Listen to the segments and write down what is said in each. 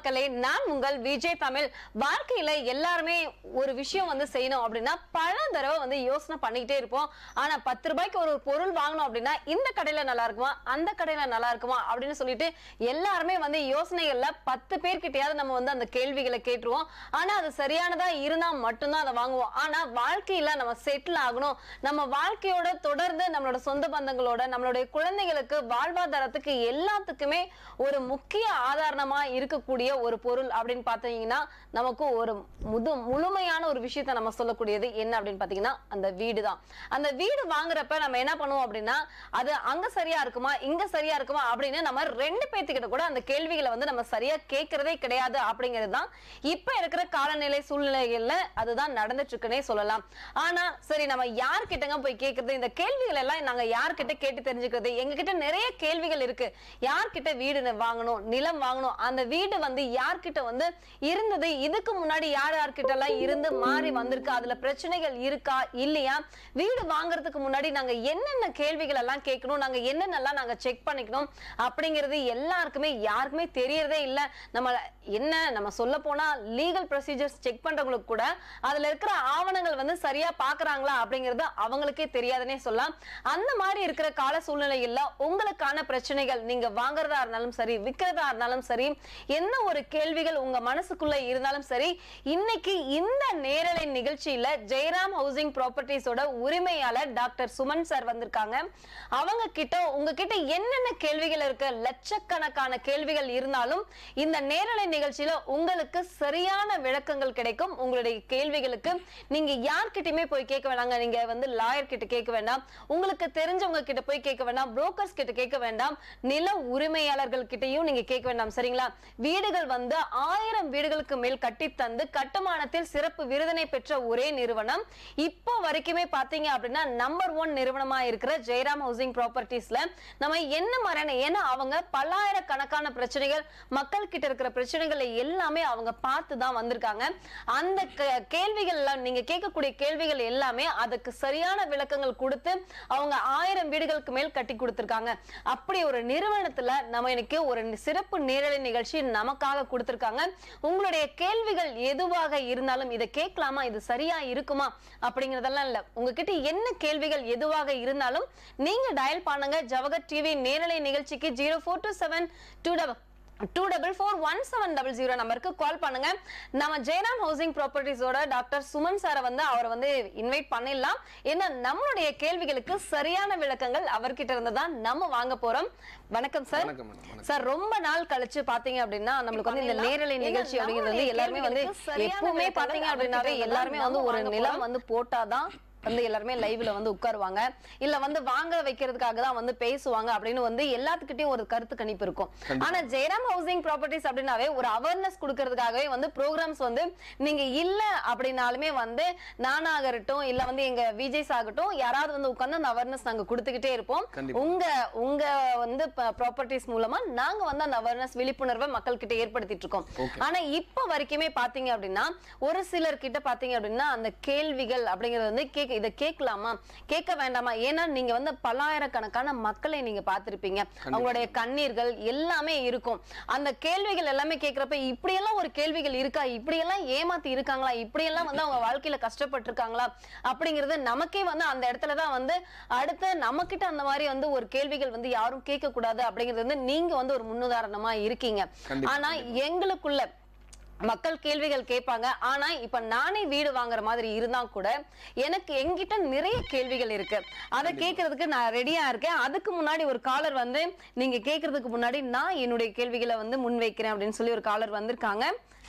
மக்களே நான் உங்கள் விஜய் தமிழ் வாழ்க்கையில எல்லாருமே ஒரு விஷயம் வந்து செய்யணும் அப்படின்னா பல தடவை வந்து யோசனை பண்ணிக்கிட்டே இருப்போம் ஆனா பத்து ரூபாய்க்கு ஒரு பொருள் வாங்கணும் அப்படின்னா இந்த கடையில நல்லா இருக்குமா அந்த கடையில நல்லா இருக்குமா அப்படின்னு சொல்லிட்டு எல்லாருமே வந்து யோசனைகள்ல பத்து பேர்கிட்டயாவது நம்ம வந்து அந்த கேள்விகளை கேட்டுருவோம் ஆனா அது சரியானதா இருந்தா மட்டும்தான் அதை வாங்குவோம் ஆனா வாழ்க்கையில நம்ம செட்டில் ஆகணும் நம்ம வாழ்க்கையோட தொடர்ந்து நம்மளோட சொந்த பந்தங்களோட நம்மளுடைய குழந்தைகளுக்கு வாழ்வாதாரத்துக்கு எல்லாத்துக்குமே ஒரு முக்கிய ஆதாரணமா இருக்கக்கூடிய ஒரு பொருள் அப்படின்னு பார்த்தீங்கன்னா நமக்கு ஒரு முது முழுமையான ஒரு விஷயத்த நம்ம சொல்லக்கூடியது என்ன அப்படின்னு பார்த்தீங்கன்னா அந்த வீடு தான் அந்த வீடு வாங்குறப்ப நம்ம என்ன பண்ணுவோம் அப்படின்னா அது அங்க சரியா இருக்குமா இங்க சரியா இருக்குமா அப்படின்னு நம்ம ரெண்டு பேர்த்துக்கிட்ட கூட அந்த கேள்விகளை வந்து நம்ம சரியா கேட்கறதே கிடையாது அப்படிங்கிறது தான் இப்ப இருக்கிற காலநிலை சூழ்நிலைகள்ல அதுதான் நடந்துட்டு இருக்குன்னே சொல்லலாம் ஆனா சரி நம்ம யார்கிட்டங்க போய் கேட்கறது இந்த கேள்விகள் எல்லாம் நாங்க யார்கிட்ட கேட்டு தெரிஞ்சுக்கிறது எங்க கிட்ட நிறைய கேள்விகள் இருக்கு யார்கிட்ட வீடு ந- வாங்கணும் நிலம் வாங்கணும் அந்த வீடு வந்து யார்கிட்ட வந்து இருந்தது இதுக்கு முன்னாடி யார் யார்கிட்ட எல்லாம் இருந்து மாறி வந்திருக்கு அதுல பிரச்சனைகள் இருக்கா இல்லையா வீடு வாங்குறதுக்கு முன்னாடி நாங்க என்னென்ன கேள்விகள் எல்லாம் கேட்கணும் நாங்க என்னென்னலாம் நாங்க செக் பண்ணிக்கணும் அப்படிங்கிறது எல்லாருக்குமே யாருக்குமே தெரியறதே இல்ல நம்ம என்ன நம்ம சொல்ல போனா லீகல் ப்ரொசீஜர்ஸ் செக் பண்றவங்களுக்கு கூட அதுல இருக்கிற ஆவணங்கள் வந்து சரியா பாக்குறாங்களா அப்படிங்கிறது அவங்களுக்கே தெரியாதுன்னே சொல்லலாம் அந்த மாதிரி இருக்கிற கால சூழ்நிலைகள்ல உங்களுக்கான பிரச்சனைகள் நீங்க வாங்குறதா இருந்தாலும் சரி விற்கிறதா இருந்தாலும் சரி என்ன ஒரு கேள்விகள் உங்க மனசுக்குள்ள இருந்தாலும் சரி இன்னைக்கு இந்த நேரலை நிகழ்ச்சியில ஜெயராம் ஹவுசிங் ப்ராப்பர்ட்டிஸோட உரிமையாளர் டாக்டர் சுமன் சார் வந்திருக்காங்க அவங்க கிட்ட உங்ககிட்ட என்னென்ன கேள்விகள் இருக்கு லட்சக்கணக்கான கேள்விகள் இருந்தாலும் இந்த நேரலை நிகழ்ச்சியில உங்களுக்கு சரியான விளக்கங்கள் கிடைக்கும் உங்களுடைய கேள்விகளுக்கு நீங்க யார்கிட்டயுமே போய் கேட்க வேணாங்க நீங்க வந்து லாயர் கிட்ட கேட்க வேண்டாம் உங்களுக்கு தெரிஞ்சவங்க கிட்ட போய் கேட்க வேண்டாம் புரோக்கர்ஸ் கிட்ட கேட்க வேண்டாம் நில உரிமையாளர்கள் கிட்டயும் நீங்க கேட்க வேண்டாம் சரிங்களா வீடுகள் வந்து ஆயிரம் வீடுகளுக்கு மேல் கட்டி தந்து கட்டுமானத்தில் சிறப்பு விருதினை பெற்ற ஒரே நிறுவனம் இப்போ வரைக்குமே பாத்தீங்க அப்படின்னா நம்பர் ஒன் நிறுவனமா இருக்கிற ஜெயராம் ஹவுசிங் ப்ராப்பர்ட்டிஸ்ல நம்ம என்ன மாதிரியான ஏன்னா அவங்க பல்லாயிரக்கணக்கான பிரச்சனைகள் மக்கள் கிட்ட இருக்கிற பிரச்சனைகளை எல்லாமே அவங்க பார்த்து தான் வந்திருக்காங்க அந்த க- கேள்விகள் எல்லாம் நீங்க கேட்கக்கூடிய கேள்விகள் எல்லாமே அதுக்கு சரியான விளக்கங்கள் கொடுத்து அவங்க ஆயிரம் வீடுகளுக்கு மேல் கட்டி கொடுத்திருக்காங்க அப்படி ஒரு நிறுவனத்துல நம்ம இன்னைக்கு ஒரு சிறப்பு நேரலை நிகழ்ச்சி நமக்காக கொடுத்திருக்காங்க உங்களுடைய கேள்விகள் எதுவாக இருந்தாலும் இதை கேட்கலாமா இது சரியா இருக்குமா அப்படிங்கறதெல்லாம் இல்ல உங்ககிட்ட என்ன கேள்விகள் எதுவாக இருந்தாலும் நீங்க டயல் பண்ணுங்க ஜவகர் டிவி நேரலை நிகழ்ச்சிக்கு zero four two seven two double two double four one seven double zero நம்பருக்கு கால் பண்ணுங்க நம்ம ஜெயராம் ஹவுசிங் ப்ராப்பர்ட்டிஸோட டாக்டர் சுமன் சாரை வந்து அவரை வந்து இன்வைட் பண்ணிடலாம் ஏன்னா நம்மளுடைய கேள்விகளுக்கு சரியான விளக்கங்கள் அவர்கிட்ட இருந்து தான் நம்ம வாங்க போறோம் வணக்கம் சார் வணக்கம் மேடம் வணக்கம் சார் ரொம்ப நாள் கழிச்சு பாத்தீங்க அப்படின்னா நம்மளுக்கு வந்து இந்த நேரலை நிகழ்ச்சி அப்படிங்கிறது வந்து எல்லாருமே வந்து எப்பவுமே பாத்தீங்க அப்படின்னாவே எல்லாருமே வந்து ஒரு நிலம் வந்து போட்டாதான் வந்து எல்லாருமே லைவ்ல வந்து உட்காருவாங்க இல்ல வந்து வாங்க வைக்கிறதுக்காக தான் வந்து பேசுவாங்க அப்படின்னு வந்து எல்லாத்துக்கிட்டையும் ஒரு கருத்து கணிப்பு இருக்கும் ஆனா ஜெயராம் ஹவுசிங் ப்ராப்பர்ட்டிஸ் அப்படின்னாவே ஒரு அவேர்னஸ் கொடுக்கறதுக்காகவே வந்து ப்ரோக்ராம்ஸ் வந்து நீங்க இல்ல அப்படின்னாலுமே வந்து நானாகட்டும் இல்ல வந்து எங்க விஜய்ஸ் ஆகட்டும் யாராவது வந்து உட்கார்ந்து அந்த அவேர்னஸ் நாங்க கொடுத்துக்கிட்டே இருப்போம் கண்டிப்பா. உங்க உங்க வந்து ப்ராப்பர்ட்டிஸ் மூலமா நாங்க வந்து அந்த அவேர்னஸ் விழிப்புணர்வை மக்கள் கிட்ட ஏற்படுத்திட்டு இருக்கோம் Okay. ஆனா இப்ப வரைக்குமே பாத்தீங்க அப்படின்னா ஒரு சிலர் கிட்ட பாத்தீங்க அப்படின்னா அந்த கேள்விகள் அப்படிங்கறது வந்து கேட்க இதை கேட்கலாமா கேட்க வேண்டாமா ஏன்னா நீங்க வந்து பல்லாயிரக்கணக்கான மக்களை நீங்க பார்த்திருப்பீங்க அவங்களுடைய கண்ணீர்கள் எல்லாமே இருக்கும் அந்த கேள்விகள் எல்லாமே கேட்கிறப்ப இப்படியெல்லாம் ஒரு கேள்விகள் இருக்கா இப்படியெல்லாம் ஏமாத்தி இருக்காங்களா இப்படியெல்லாம் வந்து அவங்க வாழ்க்கையில கஷ்டப்பட்டிருக்காங்களா அப்படிங்கிறது நமக்கே வந்து அந்த இடத்துல தான் வந்து அடுத்து நமக்கிட்ட அந்த மாதிரி வந்து ஒரு கேள்விகள் வந்து யாரும் கேட்க கூடாது அப்படிங்கிறது வந்து நீங்க வந்து ஒரு முன்னுதாரணமா இருக்கீங்க கண்டிப்பா, ஆனா எங்களுக்குள்ள மக்கள் கேள்விகள் கேட்பாங்க ஆனா இப்ப நானே வீடு வாங்குற மாதிரி இருந்தா கூட எனக்கு எங்கிட்ட நிறைய கேள்விகள் இருக்கு அதை கேட்கறதுக்கு நான் ரெடியா இருக்கேன் அதுக்கு முன்னாடி ஒரு காலர் வந்து நீங்க கேட்கறதுக்கு முன்னாடி நான் என்னுடைய கேள்விகளை வந்து முன்வைக்கிறேன் அப்படின்னு சொல்லி ஒரு காலர் வந்திருக்காங்க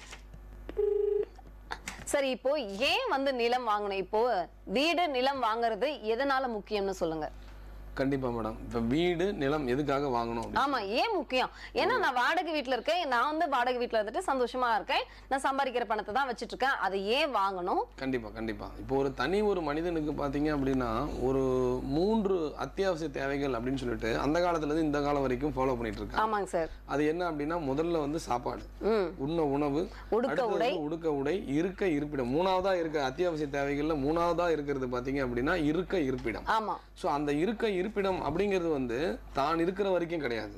சரி இப்போ ஏன் வந்து நிலம் வாங்கணும் இப்போ வீடு நிலம் வாங்குறது எதனால முக்கியம்னு சொல்லுங்க கண்டிப்பா மேடம் இப்ப வீடு நிலம் எதுக்காக வாங்கணும் அப்படி ஆமா ஏன் முக்கியம் ஏன்னா நான் வாடகை வீட்ல இருக்கேன் நான் வந்து வாடகை வீட்ல இருந்துட்டு சந்தோஷமா இருக்கேன் நான் சம்பாதிக்கிற பணத்தை தான் வச்சிட்டு இருக்கேன் அதை ஏன் வாங்கணும் கண்டிப்பா கண்டிப்பா இப்போ ஒரு தனி ஒரு மனிதனுக்கு பாத்தீங்க அப்படின்னா ஒரு மூன்று அத்தியாவசிய தேவைகள் அப்படின்னு சொல்லிட்டு அந்த காலத்துல இருந்து இந்த காலம் வரைக்கும் ஃபாலோ பண்ணிட்டு இருக்காங்க ஆமாங்க சார் அது என்ன அப்படின்னா முதல்ல வந்து சாப்பாடு ம் உண்ண உணவு உடுக்க அடுத்தது உடை. வந்து உடுக்க உடை இருக்க இருப்பிடம் மூணாவதா இருக்க அத்தியாவசிய தேவைகள்ல மூணாவதா இருக்கிறது பாத்தீங்க அப்படின்னா இருக்க இருப்பிடம் ஆமா ஸோ அந்த இருக்க இருப்பிடம் அப்படிங்கிறது வந்து தான் இருக்கிற வரைக்கும் கிடையாது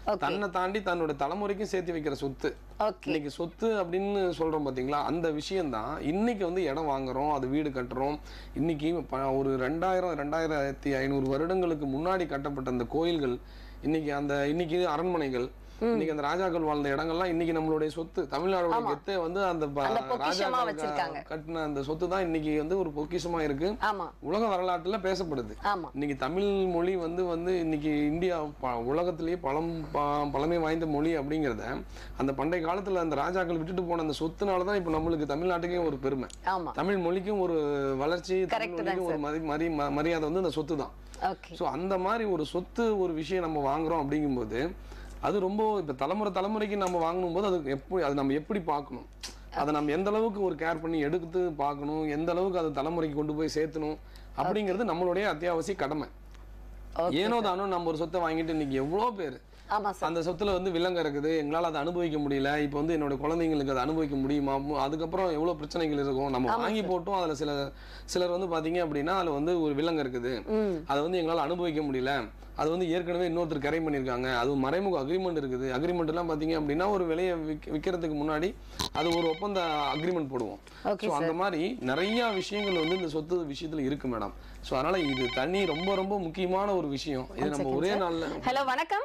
Okay. தன்னை தாண்டி தன்னோட தலைமுறைக்கும் சேர்த்து வைக்கிற சொத்து ஓகே இன்னைக்கு சொத்து அப்படின்னு சொல்றோம் பாத்தீங்களா அந்த விஷயம்தான் இன்னைக்கு வந்து இடம் வாங்குறோம் அது வீடு கட்டுறோம் இன்னைக்கு ப- ஒரு ரெண்டாயிரம் ரெண்டாயிரத்தி ஐநூறு வருடங்களுக்கு முன்னாடி கட்டப்பட்ட அந்த கோயில்கள் இன்னைக்கு அந்த இன்னைக்கு அரண்மனைகள் இன்னைக்கு அந்த ராஜாக்கள் வாழ்ந்த இடங்கள்லாம் இன்னைக்கு நம்மளுடைய சொத்து தமிழ்நாடோட கெத்தே வந்து அந்த ப- அந்த பொக்கிஷமா ராஜாக்கள் வச்சிருக்காங்க. க- கட்டின அந்த சொத்து தான் இன்னைக்கு வந்து ஒரு பொக்கிஷமா இருக்கு ஆமா உலக வரலாற்றுல பேசப்படுது ஆமா இன்னைக்கு தமிழ் மொழி வந்து வந்து இன்னைக்கு இந்தியா ப- உலகத்திலேயே பழம் ப- பழமை வாய்ந்த மொழி அப்படிங்கிறத அந்த பண்டைய காலத்துல அந்த ராஜாக்கள் விட்டுட்டு போன அந்த சொத்துனால தான் இப்போ நம்மளுக்கு தமிழ்நாட்டுக்கே ஒரு பெருமை ஆமா தமிழ் மொழிக்கும் ஒரு வளர்ச்சி தமிழ் Correct தான் மொழிக்கும் ஒரு மதி மரி ம- மரியாதை வந்து அந்த சொத்து தான் ஓகே ஸோ அந்த மாதிரி ஒரு சொத்து ஒரு விஷயம் நம்ம வாங்குறோம் அப்படிங்கும்போது அது ரொம்ப இப்போ தலைமுறை தலைமுறைக்கு நம்ம வாங்கணும் போது அது எப்படி அது நம்ம எப்படி பார்க்கணும் அதை நம்ம எந்த அளவுக்கு ஒரு கேர் பண்ணி எடுத்து பார்க்கணும் எந்த அளவுக்கு அது தலைமுறைக்கு கொண்டு போய் சேர்த்தணும் அப்படிங்கிறது நம்மளுடைய அத்தியாவசிய கடமை Okay, ஏனோ தானோ நம்ம ஒரு சொத்தை வாங்கிட்டு இன்னைக்கு எவ்வளோ பேர் ஆமா சார் அந்த சொத்துல வந்து விலங்கு இருக்குது எங்களால் அதை அனுபவிக்க முடியல இப்போ வந்து என்னோட குழந்தைங்களுக்கு அதை அனுபவிக்க முடியுமா மு- அதுக்கப்புறம் எவ்வளோ பிரச்சனைகள் இருக்கும் நம்ம வாங்கி போட்டும் அதில் சில சிலர் வந்து பார்த்தீங்க அப்படின்னா அதில் வந்து ஒரு விலங்கு இருக்குது ம் அதை வந்து எங்களால் அனுபவிக்க முடியல அது வந்து ஏற்கனவே இன்னொருத்தர் கரை பண்ணியிருக்காங்க அது மறைமுக அக்ரிமெண்ட் இருக்குது அக்ரிமெண்ட் எல்லாம் பார்த்தீங்க அப்படின்னா ஒரு விலையை விக் விற்கிறதுக்கு முன்னாடி அது ஒரு ஒப்பந்த அக்ரிமெண்ட் போடுவோம் ஓகே ஸோ அந்த மாதிரி நிறைய விஷயங்கள் வந்து இந்த சொத்து விஷயத்துல இருக்கு மேடம் ஸோ அதனால இது தண்ணி ரொம்ப ரொம்ப முக்கியமான ஒரு விஷயம் இது நம்ம second, ஒரே sir. நாள்ல ஹலோ வணக்கம்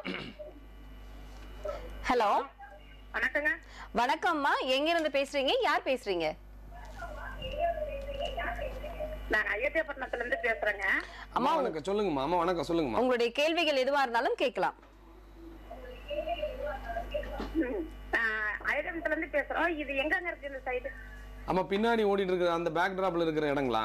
ஹலோ வணக்கங்க வணக்கம்மா எங்க இருந்து பேசுறீங்க யார் பேசுறீங்க நான் அயோத்தியாபட்டினத்துல இருந்து பேசுறேங்க அம்மா வணக்கம் சொல்லுங்கம்மா அம்மா வணக்கம் சொல்லுங்கம்மா உங்களுடைய கேள்விகள் எதுவா இருந்தாலும் கேட்கலாம் ம். ஆஹ், அயோத்தியாபட்டினத்துல இருந்து பேசுறோம் இது எங்கங்க இருக்கு இந்த சைடு அம்மா பின்னாடி ஓடிட்டு இருக்கிற அந்த பேக் டிராப்ல இருக்கிற இடங்களா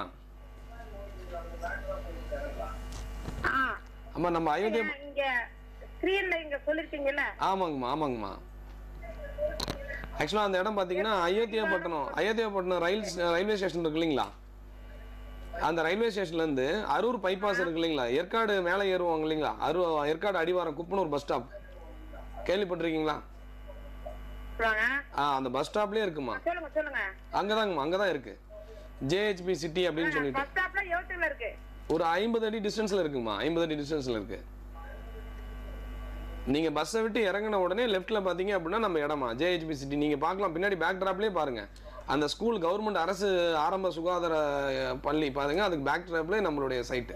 ஆ அம்மா நம்ம அயோத்தியா இங்க ஸ்கிரீன்ல இங்க சொல்லிருக்கீங்கல்ல ஆமாங்கம்மா ஆமாங்கம்மா ஆக்சுவலாக அந்த இடம் பார்த்தீங்கன்னா Ayothiyapattinam Ayothiyapattinam rail railway station இருக்கு இல்லைங்களா அந்த ரயில்வே ஸ்டேஷன்லேருந்து அரூர் பைபாஸ் இருக்கு இல்லைங்களா ஏற்காடு மேலே ஏறுவாங்க இல்லைங்களா அரூ ஏற்காடு அடிவாரம் குப்பனூர் பஸ் ஸ்டாப் கேள்விப்பட்டிருக்கீங்களா சொல்லுங்க ஆ அந்த பஸ் ஸ்டாப்லேயே இருக்குமா சொல்லுங்க சொல்லுங்க அங்கே தாங்கம்மா அங்கே தான் இருக்கு ஜேஹெச்பி சிட்டி அப்படின்னு சொல்லிட்டு பஸ் ஸ்டாப்ல யோசிச்சுல இருக்கு ஒரு ஐம்பது அடி டிஸ்டன்ஸில் இருக்குமா ஐம்பது அடி டிஸ்டன்ஸில் இருக்கு நீங்க பஸ்ஸை விட்டு இறங்கின உடனே லெஃப்ட்ல பாத்தீங்க அப்படின்னா நம்ம இடமா ஜேஹெச்பி சிட்டி நீங்க பார்க்கலாம் பின்னாடி பேக் டிராப்லயே பாருங்க அந்த ஸ்கூல் கவர்மெண்ட் அரசு ஆரம்ப சுகாதார அஹ், பள்ளி பாருங்க அதுக்கு பேக் டிராப்ல நம்மளுடைய சைட்டு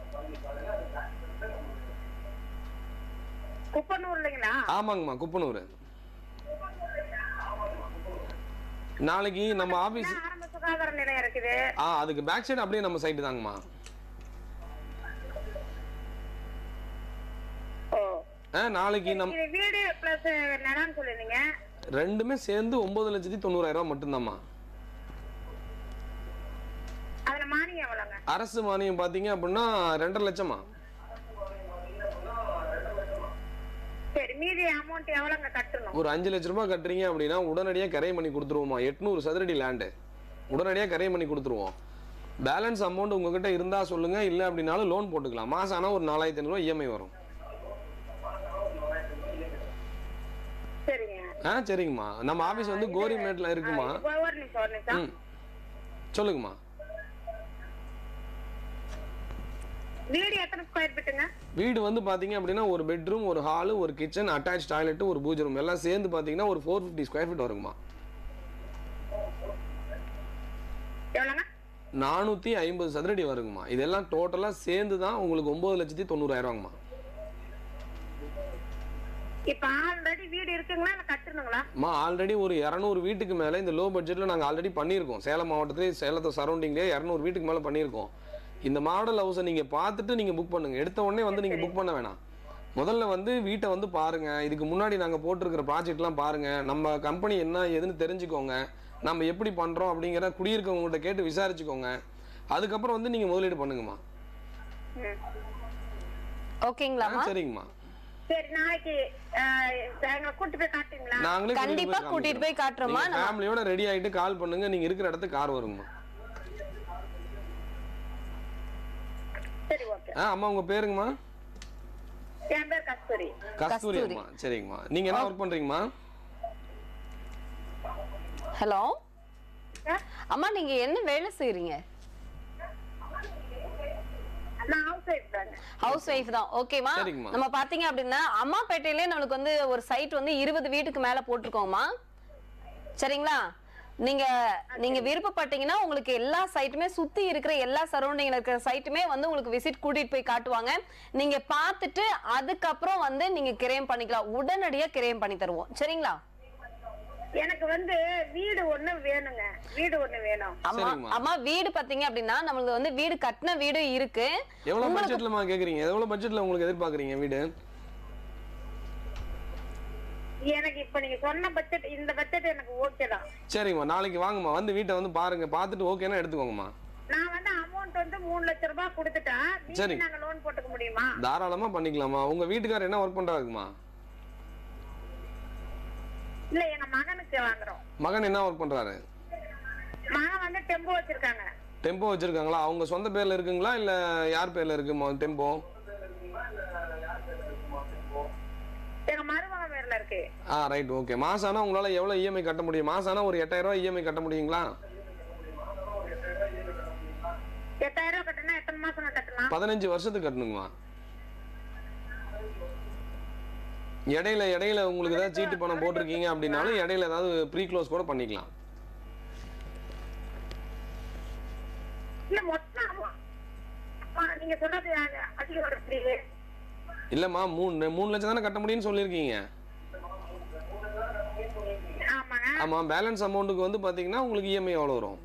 குப்பனூர் இல்லைங்களா ஆமாங்கம்மா குப்பனூர் நாளைக்கு நம்ம ஆபீஸ் என்ன ஆரம்ப சுகாதார நிலையம் இருக்குது ஆ அதுக்கு பேக் சைடு அப்படியே நம்ம சைட்டு தாங்கம்மா ஓ ஆ நாளைக்கு நம்ம இது வீடு பிளஸ் நிலம்னு சொல்லிருந்தீங்க ரெண்டுமே சேர்ந்து ஒன்பது லட்சத்தி தொண்ணூறாயிரம் ரூபாய் மட்டும்தாம்மா அதுல மானியம் எவ்வளவுங்க அரசு மானியம் பாத்தீங்க அப்படின்னா ரெண்டரை லட்சமா சரி மீதி அமௌண்ட் எவ்வளவுங்க கட்டணும் ஒரு அஞ்சு லட்ச ரூபாய் கட்டுறீங்க அப்படின்னா உடனடியாக கரை பண்ணி கொடுத்துருவோமா எட்நூறு சதுரடி லேண்டு உடனடியாக கரை பண்ணி கொடுத்துருவோம் பேலன்ஸ் அமௌண்ட் உங்ககிட்ட இருந்தா சொல்லுங்க இல்லை அப்படின்னாலும் லோன் போட்டுக்கலாம் மாசம் ஆனால் ஒரு நாலாயிரத்தி ஐநூறுரூவா இஎம்ஐ வரும் சரிங்க ஆ சரிங்கம்மா நம்ம ஆஃபீஸ் வந்து கோரிமேட்டில் இருக்குமா ஆ, ஒரு நிமிஷம் ஒரு நிமிஷம் ம் சொல்லுங்கம்மா வீடு எத்தனை ஸ்கொயர் ஃபீட்டுங்க வீடு வந்து பார்த்தீங்க அப்படின்னா ஒரு பெட்ரூம் ஒரு ஹாலு ஒரு கிச்சன் அட்டாச் டாய்லெட் ஒரு பூஜை ரூம் எல்லாம் சேர்ந்து பார்த்தீங்கன்னா ஒரு ஃபோர் ஃபிஃப்டி ஸ்கொயர் ஃபீட் வருங்கம்மா எவ்வளோங்க நானூற்றி ஐம்பது சதுரடி வருங்கம்மா இதெல்லாம் டோட்டலாக சேர்ந்து தான் உங்களுக்கு ஒம்பது லட்சத்தி தொண்ணூறாயிரவாங்கம்மா இப்ப ஆல்ரெடி வீடு இருக்குங்களா இல்ல கட்டணுங்களா அம்மா ஆல்ரெடி ஒரு இரநூறு வீட்டுக்கு மேலே இந்த லோ பட்ஜெட்டில் நாங்கள் ஆல்ரெடி பண்ணியிருக்கோம் சேலம் மாவட்டத்திலே சேலத்தை சரௌண்டிங்லேயே இரநூறு வீட்டுக்கு மேலே பண்ணியிருக்கோம் இந்த மாடல் ஹவுஸை நீங்கள் பார்த்துட்டு நீங்கள் புக் பண்ணுங்க எடுத்த உடனே வந்து நீங்கள் புக் பண்ண வேணாம் முதல்ல வந்து வீட்டை வந்து பாருங்க இதுக்கு முன்னாடி நாங்கள் போட்டிருக்கிற ப்ராஜெக்ட்லாம் பாருங்க நம்ம கம்பெனி என்ன ஏதுன்னு தெரிஞ்சுக்கோங்க நம்ம எப்படி பண்ணுறோம் அப்படிங்கிற குடியிருக்கவங்ககிட்ட கேட்டு விசாரிச்சுக்கோங்க அதுக்கப்புறம் வந்து நீங்கள் முதலீடு பண்ணுங்கம்மா ம். ஓகேங்களாமா ஆ, சரிங்கம்மா சரி நாளைக்கு ஆஹ், எங்களை கூட்டு போய் காட்டுங்களா நாங்களே கண்டிப்பா கூட்டிட்டு போய் காட்டுறோமா நம்ம ஃபேமிலியோட ரெடி ஆகிட்டு கால் பண்ணுங்க நீங்கள் இருக்கிற இடத்துக்கு கார் வருங்கம்மா சரி ஓகே ஆ அம்மா உங்கள் பேருங்கம்மா என் பேர் கஸ்தூரி கஸ்தூரி கஸ்தூரி. அம்மா சரிங்கம்மா நீங்க என்ன ஒர்க் பண்றீங்கம்மா ஹலோ சார் அம்மா நீங்க என்ன வேலை செய்றீங்க நான் ஹவுஸ் ஒய்ஃப் தாங்க ஹவுஸ் ஒய்ஃப் தான் ஓகேமா சரிங்கம்மா. நம்ம பாத்தீங்க அப்படின்னா அம்மாப்பேட்டையிலே நம்மளுக்கு வந்து ஒரு சைட் வந்து இருபது வீட்டுக்கு மேல போட்டிருக்கோம்மா சரிங்களா நீங்க நீங்க விருப்பப்பட்டீங்கன்னா உங்களுக்கு எல்லா சைட்டுமே சுத்தி இருக்கிற எல்லா சரௌண்டிங்ல இருக்கிற சைட்டுமே வந்து உங்களுக்கு விசிட் கூட்டிட்டு போய் காட்டுவாங்க நீங்க பார்த்துட்டு அதுக்கப்புறம் வந்து நீங்க கிரயம் பண்ணிக்கலாம் உடனடியா கிரயம் பண்ணி தருவோம் சரிங்களா எனக்கு வந்து வீடு ஒண்ணு வேணுங்க வீடு ஒண்ணு வேணும் அம்மா சரிங்கம்மா. அம்மா வீடு பாத்தீங்க அப்படின்னா நம்மளுக்கு வந்து வீடு கட்டின வீடு இருக்கு எவ்வளவு பட்ஜெட்லமா கேக்குறீங்க எவ்வளவு பட்ஜெட்ல உங்களுக்கு எதிர்பார்க்கறீங்க வீடு எனக்கு இப்ப நீங்க சொன்ன பட்ஜெட் இந்த பட்ஜெட் எனக்கு ஓகே தான் சரிங்கம்மா நாளைக்கு வாங்கம்மா வந்து வீட்டை வந்து பாருங்க பார்த்துட்டு ஓகேனா எடுத்துக்கோங்கம்மா நான் வந்து அமௌண்ட் வந்து மூணு லட்சம் ரூபாய் கொடுத்துட்டேன் சரி. மீதி நாங்க லோன் போட்டுக்க முடியுமா தாராளமா பண்ணிக்கலாமா உங்க வீட்டுக்காரர் என்ன ஒர்க் பண்றாருக்குமா இல்ல எங்க மகனுக்கு வாங்குறோம் மகன் என்ன ஒர்க் பண்றாரு மகன் வந்து டெம்போ வச்சிருக்காங்க டெம்போ வச்சிருக்காங்களா அவங்க சொந்த பேர்ல இருக்குங்களா இல்ல யார் பேர்ல இருக்கு மொ- டெம்போ எங்க மருமகன் பேர்ல இருக்கு ஆ ரைட் ஓகே மாசம் ஆனா உங்களால எவ்வளவு இஎம்ஐ கட்ட முடியும் மாசம் ஆனா ஒரு எட்டாயிரம் ரூபாய் இஎம்ஐ கட்ட முடியுங்களா எட்டாயிரம் ரூபாய் கட்டினா எத்தனை மாசம் நான் கட்டலாம் பதினஞ்சு வருஷத்துக்கு கட்டணுங்கம்மா இடையில இடையில உங்களுக்கு ஏதாவது சீட்டு பணம் போட்டிருக்கீங்க அப்படின்னாலும் இடையில ஏதாவது ப்ரீ க்ளோஸ் கூட பண்ணிக்கலாம் இல்ல மொத்தம் amount- ஆ, நீங்க சொல்றது அ- அதிகம் வருது இல்லம்மா மூணு மூணு லட்சம் தானே கட்ட முடியும்னு சொல்லியிருக்கீங்க ஆமாங்க ஆமா பேலன்ஸ் அமௌண்ட்டுக்கு வந்து பாத்தீங்கன்னா உங்களுக்கு இஎம்ஐ எவ்வளோ வரும்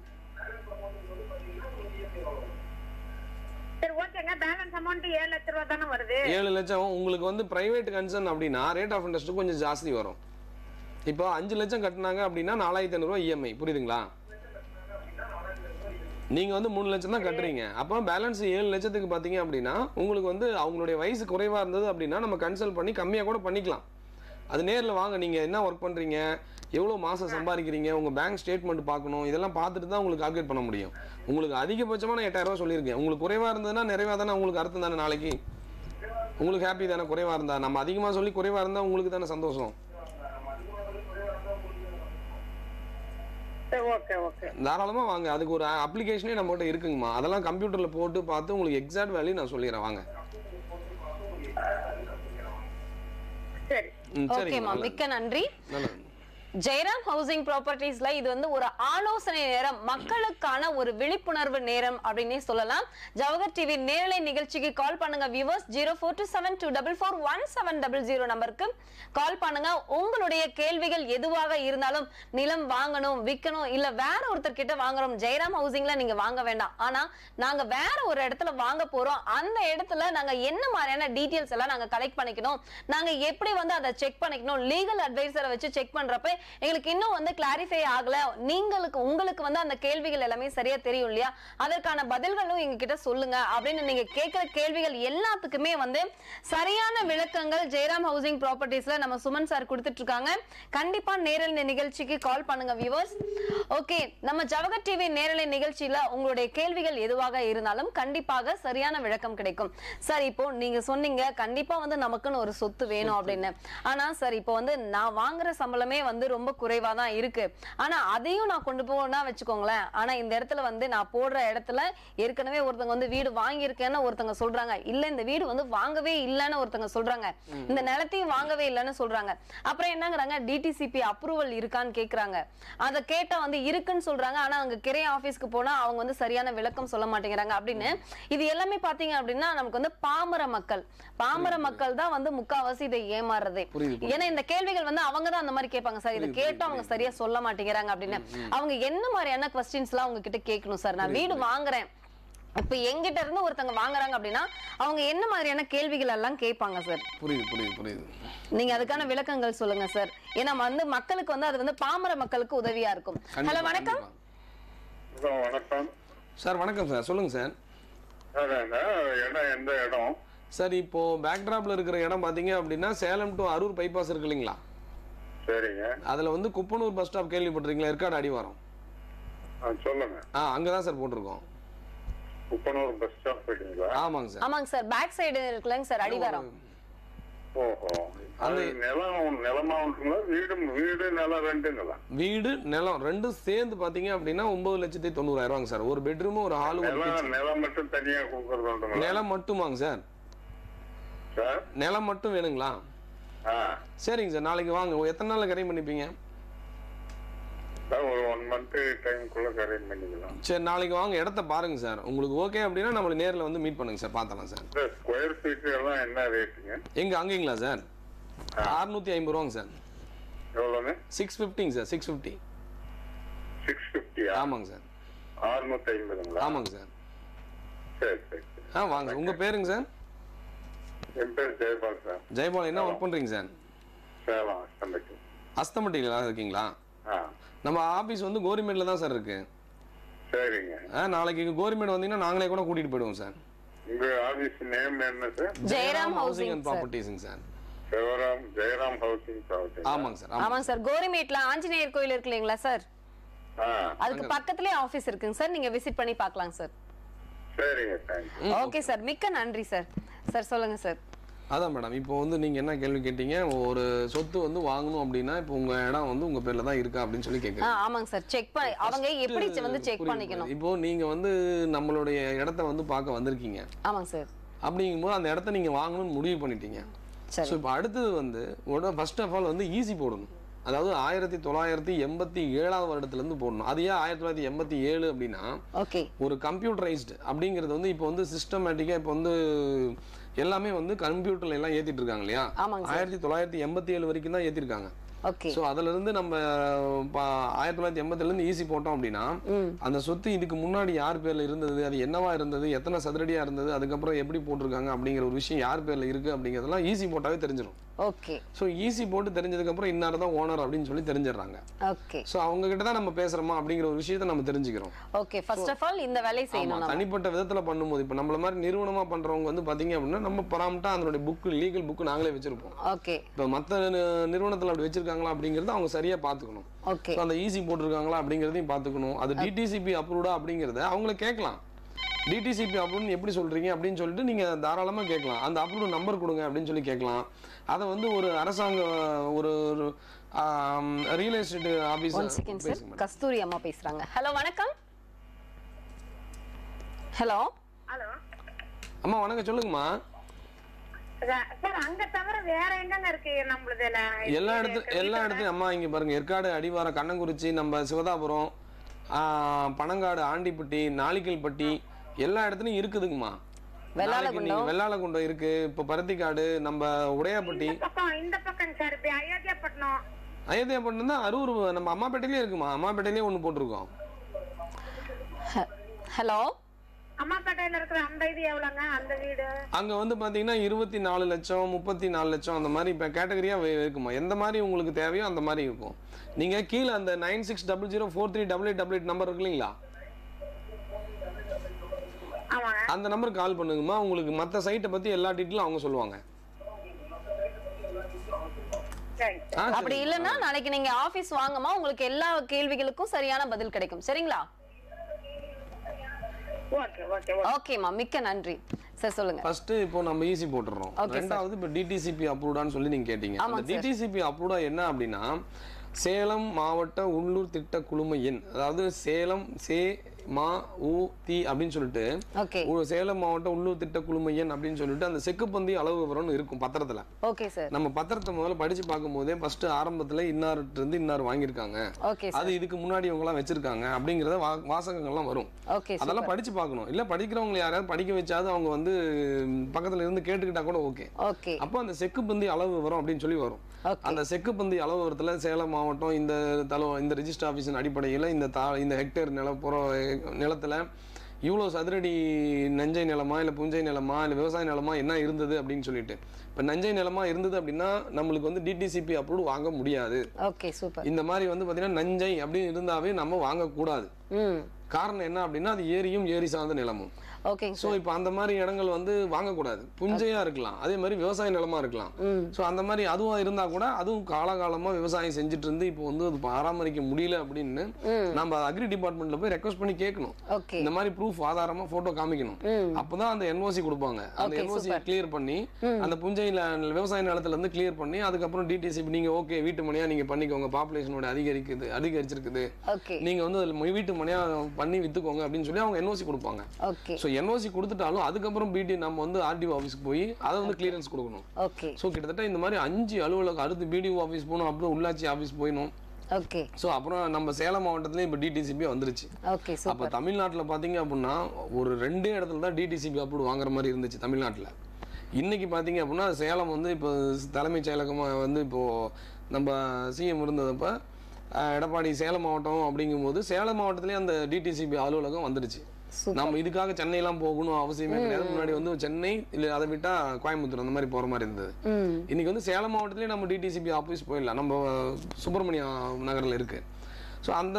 சரி ஓகேங்க பேலன்ஸ் அமௌண்ட் ஏழு லட்ச ரூபா தானே வருது ஏழு லட்சம் உங்களுக்கு வந்து பிரைவேட் கன்சர்ன் அப்படின்னா ரேட் ஆஃப் இன்ட்ரெஸ்ட் கொஞ்சம் ஜாஸ்தி வரும் இப்போ அஞ்சு லட்சம் கட்டினாங்க அப்படின்னா நாலாயிரத்தி ஐநூறுரூவா இஎம்ஐ புரியுதுங்களா நீங்க வந்து மூணு லட்சம் தான் கட்டுறீங்க அப்போ பேலன்ஸ் ஏழு லட்சத்துக்கு பார்த்தீங்க அப்படின்னா உங்களுக்கு வந்து அவங்களுடைய வயசு குறைவா இருந்தது அப்படின்னா நம்ம கன்சல்ட் பண்ணி கம்மியாக கூட பண்ணிக்கலாம் அது நேரில் வாங்க நீங்க என்ன ஒர்க் பண்றீங்க எவ்வளோ மாசம் சம்பாதிக்கிறீங்க உங்க பேங்க் ஸ்டேட்மெண்ட் பார்க்கணும் இதெல்லாம் பார்த்துட்டு தான் உங்களுக்கு கால்குலேட் பண்ண முடியும் உங்களுக்கு அதிகபட்சமான எட்டாயிரம் ரூபாய் சொல்லியிருக்கேன் உங்களுக்கு குறைவா இருந்ததுன்னா நிறைவா தானே உங்களுக்கு அர்த்தம் தானே நாளைக்கு உங்களுக்கு ஹாப்பி தானே குறைவா இருந்தா நம்ம அதிகமா சொல்லி குறைவா இருந்தா உங்களுக்கு தானே சந்தோஷம் சரி ஓகே ஓகே தாராளமா வாங்க அதுக்கு ஒரு அப்ளிகேஷனே நம்மகிட்ட இருக்குங்கம்மா அதெல்லாம் கம்ப்யூட்டர்ல போட்டு பார்த்து உங்களுக்கு எக்ஸாக்ட் வேல்யூ நான் சொல்லிடுறேன் வாங்க சரி ம், சரிங்கம்மா ஓகேமா நல்லது. மிக்க நன்றி நல்லது ஜெயராம் ஹவுசிங் ப்ராப்பர்ட்டிஸ்ல இது வந்து ஒரு ஆலோசனை நேரம் மக்களுக்கான ஒரு விழிப்புணர்வு நேரம் அப்படின்னே சொல்லலாம் ஜவஹர் டிவி நேரலை நிகழ்ச்சிக்கு கால் பண்ணுங்க viewers zero four two seven two double four one seven double zero நம்பருக்கு கால் பண்ணுங்க உங்களுடைய கேள்விகள் எதுவாக இருந்தாலும் நிலம் வாங்கணும் விற்கணும் இல்ல வேற ஒருத்தர் கிட்ட வாங்குறோம் ஜெயராம் ஹவுசிங்ல நீங்க வாங்க வேண்டாம் ஆனா நாங்க வேற ஒரு இடத்துல வாங்க போறோம் அந்த இடத்துல நாங்க என்ன மாதிரியான டீடைல்ஸ் எல்லாம் நாங்க கலெக்ட் பண்ணிக்கணும் நாங்க எப்படி வந்து அதை செக் பண்ணிக்கணும் லீகல் அட்வைசரை வச்சு செக் பண்றப்ப எங்களுக்கு இன்னும் வந்து கிளாரிஃபை ஆகல நீங்களுக்கு உங்களுக்கு வந்து அந்த கேள்விகள் எல்லாமே சரியா தெரியும் இல்லையா அதற்கான பதில்களும் எங்க கிட்ட சொல்லுங்க அப்படின்னு நீங்க கேட்கிற கேள்விகள் எல்லாத்துக்குமே வந்து சரியான விளக்கங்கள் ஜெயராம் ஹவுசிங் ப்ராப்பர்ட்டிஸ்ல நம்ம சுமன் சார் கொடுத்துட்டு இருக்காங்க கண்டிப்பா நேரலை நிகழ்ச்சிக்கு கால் பண்ணுங்க வியூவர்ஸ் ஓகே நம்ம ஜவஹர் டிவி நேரலை நிகழ்ச்சியில உங்களுடைய கேள்விகள் எதுவாக இருந்தாலும் கண்டிப்பாக சரியான விளக்கம் கிடைக்கும் சார் இப்போ நீங்க சொன்னீங்க கண்டிப்பா வந்து நமக்குன்னு ஒரு சொத்து வேணும் அப்படின்னு ஆனா சார் இப்போ வந்து நான் வாங்குற சம்பளமே வந்து ரொம்ப குறைவா தான் இருக்கு ஆனா அதையும் நான் கொண்டு போனா வச்சுக்கோங்களேன் ஆனா இந்த இடத்துல வந்து நான் போடுற இடத்துல ஏற்கனவே ஒருத்தங்க வந்து வீடு வாங்கியிருக்கேன்னு ஒருத்தங்க சொல்றாங்க இல்ல இந்த வீடு வந்து வாங்கவே இல்லைன்னு ஒருத்தங்க சொல்றாங்க இந்த நிலத்தையும் வாங்கவே இல்லைன்னு சொல்றாங்க அப்புறம் என்னங்கிறாங்க டிடிசிபி அப்ரூவல் இருக்கான்னு கேக்குறாங்க அதை கேட்டா வந்து இருக்குன்னு சொல்றாங்க ஆனா அங்க கிரை ஆபீஸ்க்கு போனா அவங்க வந்து சரியான விளக்கம் சொல்ல மாட்டேங்கிறாங்க அப்படின்னு இது எல்லாமே பாத்தீங்க அப்படின்னா நமக்கு வந்து பாமர மக்கள் பாமர மக்கள் தான் வந்து முக்காவாசி இதை ஏமாறுறதே புரியுது, புரியுது. ஏன்னா இந்த கேள்விகள் வந்து அவங்க தான் அந்த மாதிரி கேட்பாங்க சார் இதை கேட்டா அவங்க சரியா சொல்ல மாட்டேங்கிறாங்க அப்படின்னு அவங்க என்ன மாதிரியான கொஸ்டின்ஸ் எல்லாம் அவங்க கிட்ட கேட்கணும் சார் நான் வீடு வாங்குறேன் இப்ப எங்கிட்ட இருந்து ஒருத்தங்க வாங்குறாங்க அப்படின்னா அவங்க என்ன மாதிரியான கேள்விகள் எல்லாம் கேட்பாங்க சார் புரியுது புரியுது புரியுது நீங்க அதுக்கான விளக்கங்கள் சொல்லுங்க சார் ஏன்னா வந்து மக்களுக்கு வந்து அது வந்து பாமர மக்களுக்கு உதவியா இருக்கும் ஹலோ கண்டிப்பா, வணக்கம் கண்டிப்பா. ஹலோ வணக்கம் சார் வணக்கம் சார் சொல்லுங்க சார் சார் இந்த இடம் எந்த இடம் சார் இப்போ பேக்ட்ராப்ல இருக்கிற இடம் பாத்தீங்க அப்படின்னா சேலம் டு அரூர் பைபாஸ் இருக்கு இல்லைங்களா சரிங்க அதுல வந்து குப்பனூர் பஸ் ஸ்டாப் கேள்விப்பட்டிருக்கீங்களா ஏற்காடு அடிவாரம் ஆ, சொல்லுங்க ஆ அங்கதான் சார் போட்டிருக்கோம் உப்பனூர் பஸ் ஸ்டாப் போயிட்டீங்களா ஆமாங்க சார் ஆமாங்க சார் பேக் சைடு இருக்குல்லங்க சார் அடிவாரம் ஓஹோ அது நிலம் நிலமா உண்டுங்களா வீடு வீடு நிலம் ரெண்டுங்களா வீடு நிலம் ரெண்டும் சேர்ந்து பாத்தீங்க அப்படின்னா ஒன்பது லட்சத்தி தொண்ணூறாயிரம் ரூபாங்க சார் ஒரு பெட்ரூம் ஒரு ஹால் ஒரு நிலம் kitchen. நிலம் மட்டும் தனியா கொடுக்கறது உண்டுங்களா நிலம் மட்டுமாங்க சார் சார் நிலம் மட்டும் வேணுங்களா ஆ சரிங்க சார் நாளைக்கு வாங்க எத்தனை நாள்ல கரையும் பண்ணிப்பீங்க சார் ஒரு ஒன் மந்த் டைம்குள்ள கரெக்ட் பண்ணிக்கலாம் சரி நாளைக்கு வாங்க இடத்த பாருங்க சார் உங்களுக்கு ஓகே அப்படின்னா நம்மளை நேரில் வந்து மீட் பண்ணுங்க சார் பார்த்தலாம் சார் சார் ஸ்கொயர் ஃபீட் எல்லாம் என்ன ரேட்டுங்க எங்க அங்கேங்களா சார் அறுநூத்தி ஐம்பது ரூபாங்க சார் எவ்வளோங்க சிக்ஸ் ஃபிஃப்டிங்க சார் சிக்ஸ் ஃபிஃப்டி சிக்ஸ் ஃபிஃப்டியா ஆமாங்க சார் அறுநூத்தி ஐம்பதுங்களா ஆமாங்க சார் சரி சரி சரி. ஆ வாங்க சார் உங்க பேருங்க சார் என் பேர் ஜெயபால் சார் ஜெயபால் என்ன ஒர்க் பண்றீங்க சார் சேலம் அஸ்தம்பட்டி அஸ்தமட்டிங்களா இருக்கீங்களா ஆ நம்ம ஆபீஸ் வந்து கோரிமேட்ல தான் சார் இருக்கு சரிங்க ஆ நாளைக்கு கோரிமேட் வந்தீங்கன்னா நாங்களே கூட கூட்டிட்டு போயிடுவோம் சார் உங்க ஆபீஸ் நேம் என்ன sir Jayaram housing housing and sir ப்ராப்பர்ட்டிஸுங்க sir Sivaram Jayaram housing property ஆமாங்க சார் ஆமாம் ஆமாங்க சார் கோரிமேட்ல ஆஞ்சநேயர் கோயில் இருக்கு இல்லைங்களா சார் ஆ அதுக்கு பக்கத்துலயே ஆபீஸ் இருக்குங்க சார் நீங்க விசிட் பண்ணி பார்க்கலாம் சார் சரிங்க தேங்க்யூ ஓகே சார் மிக்க நன்றி சார் சார் சொல்லுங்க சார் அதான் மேடம் இப்போ வந்து நீங்க என்ன கேள்வி கேட்டீங்க ஒரு சொத்து வந்து வாங்கணும் அப்படின்னா இப்போ உங்க இடம் வந்து உங்க பேர்ல தான் இருக்கா அப்படின்னு சொல்லி ஆ கேட்குறேன் ஆமாங்க சார் செக் பண்ணி அவங்க எப்படி வந்து செக் பண்ணிக்கணும் இப்போ நீங்க வந்து நம்மளுடைய இடத்த வந்து பார்க்க வந்திருக்கீங்க ஆமாங்க சார் அப்படிங்கும்போது அந்த இடத்த நீங்க வாங்கணும்னு முடிவு பண்ணிட்டீங்க சரி ஸோ இப்போ அடுத்தது வந்து உடனே ஃபர்ஸ்ட் ஆஃப் ஆல் வந்து ஈஸி போடணும் அதாவது ஆயிரத்தி தொள்ளாயிரத்தி எண்பத்தி ஏழாவது வருடத்துலேருந்து போடணும் அது ஏன் ஆயிரத்தி தொள்ளாயிரத்தி எண்பத்தி ஏழு அப்படின்னா ஓகே ஒரு கம்ப்யூட்டரைஸ்டு அப்படிங்கிறது வந்து இப்போ வந்து சிஸ்டமேட்டிக்காக இப்போ வந்து எல்லாமே வந்து கம்ப்யூட்டர்ல எல்லாம் ஏத்திட்டு இருக்காங்க இல்லையா ஆமாங்க சார் ஆயிரத்தி தொள்ளாயிரத்தி எண்பத்தி ஏழு வரைக்கும் தான் ஏத்திருக்காங்க ஓகே ஸோ அதுல இருந்து நம்ம ப- ஆயிரத்தி தொள்ளாயிரத்தி எண்பதுல இருந்து ஈஸி போட்டோம் அப்படின்னா ம் அந்த சொத்து இதுக்கு முன்னாடி யார் பேர்ல இருந்தது அது என்னவா இருந்தது எத்தனை சதுரடியா இருந்தது அதுக்கப்புறம் எப்படி போட்டிருக்காங்க அப்படிங்கிற ஒரு விஷயம் யார் பேர்ல இருக்கு அப்படிங்கிறதெல்லாம் ஈஸி போட்டாவே தெரிஞ்சிடும் ஓகே ஸோ ஈஸி போட்டு தெரிஞ்சதுக்கு அப்புறம் இன்னார் தான் ஓனர் அப்படின்னு சொல்லி தெரிஞ்சிடுறாங்க ஓகே ஸோ அவங்க கிட்ட தான் நம்ம பேசுறோமா அப்படிங்கிற ஒரு விஷயத்தை நம்ம தெரிஞ்சுக்கிறோம் ஓகே ஃபர்ஸ்ட் ஆஃப் ஆல் இந்த வேலையை ஆமா செய்யணும் நம்ம தனிப்பட்ட விதத்துல பண்ணும்போது இப்போ நம்மள மாதிரி நிறுவனமா பண்றவங்க வந்து பாத்தீங்க அப்படின்னா நம்ம பராமட்டா அதனுடைய புக் லீகல் புக் நாங்களே வச்சிருப்போம் ஓகே இப்போ மற்ற நிறுவனத்துல அப்படி வச்சிருக்காங்களா அப்படிங்கறத அவங்க சரியா பாத்துக்கணும் ஓகே So, அந்த ஈஸி போட்டிருக்காங்களா அப்படிங்கிறதையும் பார்த்துக்கணும் அது டிடிசிபி அப்ரூவ்டா அப்படிங்கிறத அவங்கள கேட்கலாம் டிடிசிபி அப்ரூவ்னு எப்படி சொல்றீங்க அப்படின்னு சொல்லிட்டு நீங்க தாராளமா கேட்கலாம் அந்த அப்ரூவ் நம்பர் கொடுங்க அப்படின்னு சொல்லி கேட்கலாம் அதை வந்து ஒரு அரசாங்க ஒரு real estate office one second sir Kasthuri அம்மா பேசுறாங்க ஹலோ வணக்கம் ஹலோ ஹலோ அம்மா வணக்கம் சொல்லுங்கம்மா சார் அங்க தவிர வேற எங்கங்க இருக்கு நம்மளது எல்லா இடத்து எல்லா இடத்துலயும் அம்மா இங்க பாருங்க ஏற்காடு அடிவாரம் கண்ணங்குறிச்சி நம்ம சிவதாபுரம் ஆஹ், பனங்காடு ஆண்டிப்பட்டி நாளிக்கல்பட்டி எல்லா இடத்துலயும் இருக்குதுங்கம்மா நாளைக்கு நீங்க வெள்ளாளகுண்டம் இருக்கு இப்ப பருத்திக்காடு நம்ம உடையாப்பட்டி இந்த பக்கம் இந்த பக்கம் சார் இப்படி அயோத்தியாப்பட்டினம் அயோத்தியாப்பட்டினம் தான் அரூர் நம்ம அம்மாப்பேட்டையிலே இருக்குமா அம்மாப்பேட்டையிலே ஒண்ணு போட்டிருக்கோம் ஹலோ அம்மாப்பேட்டையில இருக்கிற அந்த இது எவ்வளவுங்க அந்த வீடு அங்க வந்து பாத்தீங்கன்னா இருபத்தி நாலு லட்சம் முப்பத்தி நாலு லட்சம் அந்த மாதிரி இப்ப கேட்டகரியா இருக்குமா எந்த மாதிரி உங்களுக்கு தேவையோ அந்த மாதிரி இருக்கும் நீங்க கீழே அந்த nine six double zero four three double eight double eight number இருக்கு இல்லைங்களா ஆமாங்க அந்த நம்பருக்கு கால் பண்ணுங்கம்மா உங்களுக்கு மற்ற சைட்டை பத்தி எல்லா டீட்டெயிலும் அவங்க சொல்லுவாங்க சரி ஆ, சரி. அப்படி இல்லைன்னா நாளைக்கு நீங்க ஆபீஸ் வாங்கம்மா உங்களுக்கு எல்லா கேள்விகளுக்கும் சரியான பதில் கிடைக்கும் சரிங்களா ஓகே ஓகே ஓகேம்மா மிக்க நன்றி சார் சொல்லுங்க ஃபர்ஸ்ட் இப்போ நம்ம ஈஸி போட்டுறோம் Okay, sir. ரெண்டாவது இப்போ டிடிசிபி அப்ரூவ்டான்னு சொல்லி நீங்க கேட்டீங்க அந்த ஆமாங்க, sir. டிடிசிபி அப்ரூவ்டா என்ன அப்படின்னா சேலம் மாவட்ட உள்ளூர் திட்ட குழும எண் அதாவது சேலம் சே மா உ தி அப்படின்னு சொல்லிட்டு ஓகே ஒரு சேலம் மாவட்ட உள்ளூர் திட்ட குழும எண் அப்படின்னு சொல்லிட்டு அந்த செக்குப்பந்தி அளவு விவரம்னு இருக்கும் பத்திரத்துல ஓகே சார் நம்ம பத்திரத்தை முதல்ல படிச்சு பார்க்கும்போதே ஃபர்ஸ்ட் ஆரம்பத்துல இன்னார்ட்டு இருந்து இன்னார் வாங்கியிருக்காங்க ஓகே அது சார் இதுக்கு முன்னாடி இவங்க எல்லாம் வச்சிருக்காங்க அப்படிங்கறத வா- வாசகங்கள்லாம் வரும் ஓகே அதெல்லாம் படிச்சு பார்க்கணும் இல்ல படிக்கிறவங்க யாராவது படிக்க வச்சாவது அவங்க வந்து ம், பக்கத்துல இருந்து கேட்டுக்கிட்டா கூட ஓகே ஓகே அப்போ அந்த செக்கு பந்தி அளவு விவரம் அப்படின்னு சொல்லி வரும் ஓகே அந்த செக்கு பந்தி அளவு விவரத்துல சேலம் மாவட்டம் இந்த தல இந்த ரெஜிஸ்டர் ஆஃபீஸின் அடிப்படையில் இந்த தா இந்த ஹெக்டேர் நிலப்புற நிலத்துல இவ்வளோ சதுரடி நஞ்சை நிலமா இல்லை புஞ்சை நிலமா இல்லை விவசாய நிலமா என்ன இருந்தது அப்படின்னு சொல்லிட்டு இப்போ நஞ்சை நிலமா இருந்தது அப்படின்னா நம்மளுக்கு வந்து டிடிசிபி அப்ரூவ் வாங்க முடியாது ஓகே சூப்பர் இந்த மாதிரி வந்து பார்த்தீங்கன்னா நஞ்சை அப்படின்னு இருந்தாவே நம்ம வாங்கக்கூடாது ம் காரணம் என்ன அப்படின்னா அது ஏரியும் ஏரி சார்ந்த நிலமும் ஓகேங்க ஸோ இப்போ அந்த மாதிரி இடங்கள் வந்து வாங்கக்கூடாது புஞ்சையா இருக்கலாம் அதே மாதிரி விவசாய நிலமா இருக்கலாம் ம் ஸோ அந்த மாதிரி அதுவும் இருந்தா கூட அதுவும் காலகாலமா விவசாயம் செஞ்சுட்டு இருந்து இப்போ வந்து அது பராமரிக்க முடியல அப்படின்னு ம் நம்ம அக்ரி டிபார்ட்மெண்ட்ல போய் ரெக்வஸ்ட் பண்ணி கேட்கணும் ஓகே இந்த மாதிரி ப்ரூஃப் ஆதாரமா போட்டோ காமிக்கணும் ம் அப்பதான் அந்த என்ஓசி கொடுப்பாங்க அந்த Okay, என்ஓசி super. கிளியர் பண்ணி ம். அந்த புஞ்சையில விவசாய நிலத்துல இருந்து கிளியர் பண்ணி அதுக்கப்புறம் டிடிசிபி நீங்க ஓகே வீட்டு மனையா நீங்க பண்ணிக்கோங்க பாப்புலேஷனோட அதிகரிக்குது அதிகரிச்சிருக்குது ஓகே நீங்க வந்து அதுல வீட்டு மனையா பண்ணி வித்துக்கோங்க அப்படின்னு சொல்லி அவங்க என்ஓசி கொடுப்பாங்க ஓகே ஸோ என்ஓசி கொடுத்துட்டாலும் அதுக்கப்புறம் பிடி நம்ம வந்து ஆர்டிஓ ஆஃபீஸ்க்கு போய் அதை வந்து கிளியரன்ஸ் கொடுக்கணும் ஓகே ஸோ கிட்டத்தட்ட இந்த மாதிரி அஞ்சு அலுவலகம் அடுத்து பிடிஓ ஆஃபீஸ் போகணும் அப்புறம் உள்ளாட்சி ஆஃபீஸ் போயிடணும் ஓகே ஸோ அப்புறம் நம்ம சேலம் மாவட்டத்துலேயும் இப்போ டிடிசிபி வந்துருச்சு ஓகே அப்போ சூப்பர் தமிழ்நாட்டில் பார்த்தீங்க அப்படின்னா ஒரு ரெண்டே இடத்துல தான் டிடிசிபி அப்ரூவ் வாங்குற மாதிரி இருந்துச்சு தமிழ்நாட்டில் இன்னைக்கு பார்த்தீங்க அப்படின்னா சேலம் வந்து இப்போ தலைமைச் செயலகமாக வந்து இப்போது நம்ம சிஎம் இருந்ததப்ப அஹ், எடப்பாடி சேலம் மாவட்டம் அப்படிங்கும்போது சேலம் மாவட்டத்திலேயே அந்த டிடிசிபி அலுவலகம் வந்துடுச்சு சூப்பர் நம்ம இதுக்காக சென்னையெல்லாம் போகணும் அவசியமே கிடையாது முன்னாடி வந்து சென்னை இல்லை அதை விட்டா கோயம்புத்தூர் அந்த மாதிரி போகிற மாதிரி இருந்தது ம் இன்னைக்கு வந்து சேலம் மாவட்டத்திலேயே நம்ம டிடிசிபி ஆஃபீஸ் போயிடலாம் நம்ம சுப்பிரமணிய நகரில் இருக்கு ஸோ அந்த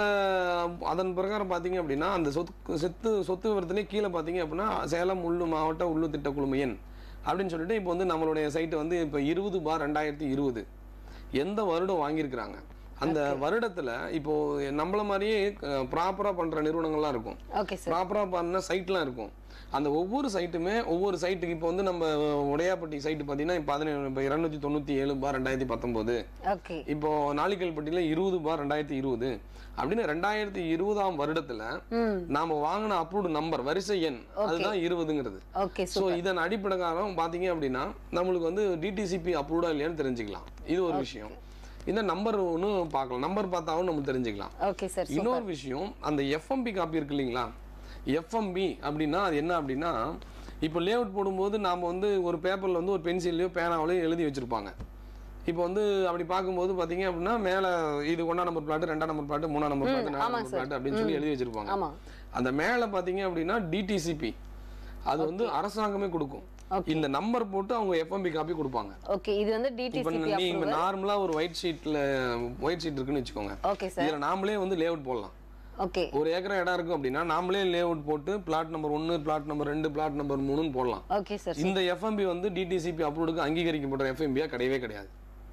அதன் பிரகாரம் பார்த்தீங்க அப்படின்னா அந்த சொத்து சொத்து சொத்து விவரத்திலே கீழே பார்த்தீங்க அப்படின்னா சேலம் உள்ளு மாவட்ட உள்ளு திட்ட குழும எண் அப்படின்னு சொல்லிட்டு இப்போ வந்து நம்மளுடைய சைட்டு வந்து இப்போ இருபது பார் ரெண்டாயிரத்தி இருபது எந்த வருடம் வாங்கியிருக்கிறாங்க அந்த வருடத்துல இப்போ நம்மள மாதிரியே ப்ராப்பரா பண்ற நிறுவனங்கள்லாம் இருக்கும் ஓகே சார் ப்ராப்பராக பண்ண சைட்லாம் இருக்கும் அந்த ஒவ்வொரு சைட்டுமே ஒவ்வொரு சைட்டுக்கு இப்போ வந்து நம்ம உடையாப்பட்டி சைட்டு பார்த்தீங்கன்னா இப்போ பதினேழு இப்போ இரநூத்தி தொண்ணூற்றி ஏழு பார் ரெண்டாயிரத்தி பத்தொம்போது ஓகே இப்போ நாளிக்கல்பட்டியில் இருபது பார் ரெண்டாயிரத்தி இருபது அப்படின்னு ரெண்டாயிரத்தி இருபதாம் வருடத்துல ம் நாம வாங்கின அப்ரூவ்டு நம்பர் வரிசை எண் அதுதான் இருபதுங்கிறது ஓகே ஸோ இதன் அடிப்படைக்காரம் பார்த்தீங்க அப்படின்னா நம்மளுக்கு வந்து டிடிசிபி அப்ரூவ்டா இல்லையான்னு தெரிஞ்சுக்கலாம் இது ஒரு விஷயம் இந்த நம்பர் ஒன்று பார்க்கலாம் நம்பர் பார்த்தாவும் நம்ம தெரிஞ்சுக்கலாம் ஓகே சார் இன்னொரு விஷயம் அந்த எஃப்எம்பி காப்பி இருக்கு இல்லைங்களா எஃப்எம்பி அப்படின்னா அது என்ன அப்படின்னா இப்போ லேஅவுட் போடும்போது நாம் வந்து ஒரு பேப்பரில் வந்து ஒரு பென்சில்லையோ பேனாவிலையோ எழுதி வச்சுருப்பாங்க இப்போ வந்து அப்படி பார்க்கும்போது பார்த்தீங்க அப்படின்னா மேலே இது ஒன்றா நம்பர் பிளாட் ரெண்டாம் நம்பர் பிளாட் மூணாம் நம்பர் பிளாட் நாலாம் ஆமாங்க நம்பர் பிளாட் அப்படின்னு சொல்லி எழுதி வச்சிருப்பாங்க ஆமா அந்த மேலே பார்த்தீங்க அப்படின்னா டிடிசிபி அது வந்து அரசாங்கமே கொடுக்கும் இந்த நம்பர் போட்டு அவங்க எஃப்எம்பி காப்பி கொடுப்பாங்க ஓகே இது வந்து இப்போ டிடிசிபி நீங்க நார்மலா ஒரு ஒயிட் ஷீட்ல ஒயிட் ஷீட் இருக்குன்னு வச்சுக்கோங்க ஓகே சார் இதுல நாமளே வந்து லேஅவுட் போடலாம் ஓகே ஒரு ஏக்கர் இடம் இருக்கும் அப்படின்னா நாமளே லேஅவுட் போட்டு பிளாட் நம்பர் ஒன்னு பிளாட் நம்பர் ரெண்டு பிளாட் நம்பர் மூணுன்னு போடலாம் ஓகே சார் இந்த எஃப்எம்பி வந்து டிடிசிபி அப்ரூவ்டுக்கு அங்கீகரிக்கப்பட்ட எஃப்எம்பியா கிடையவே கிடையாது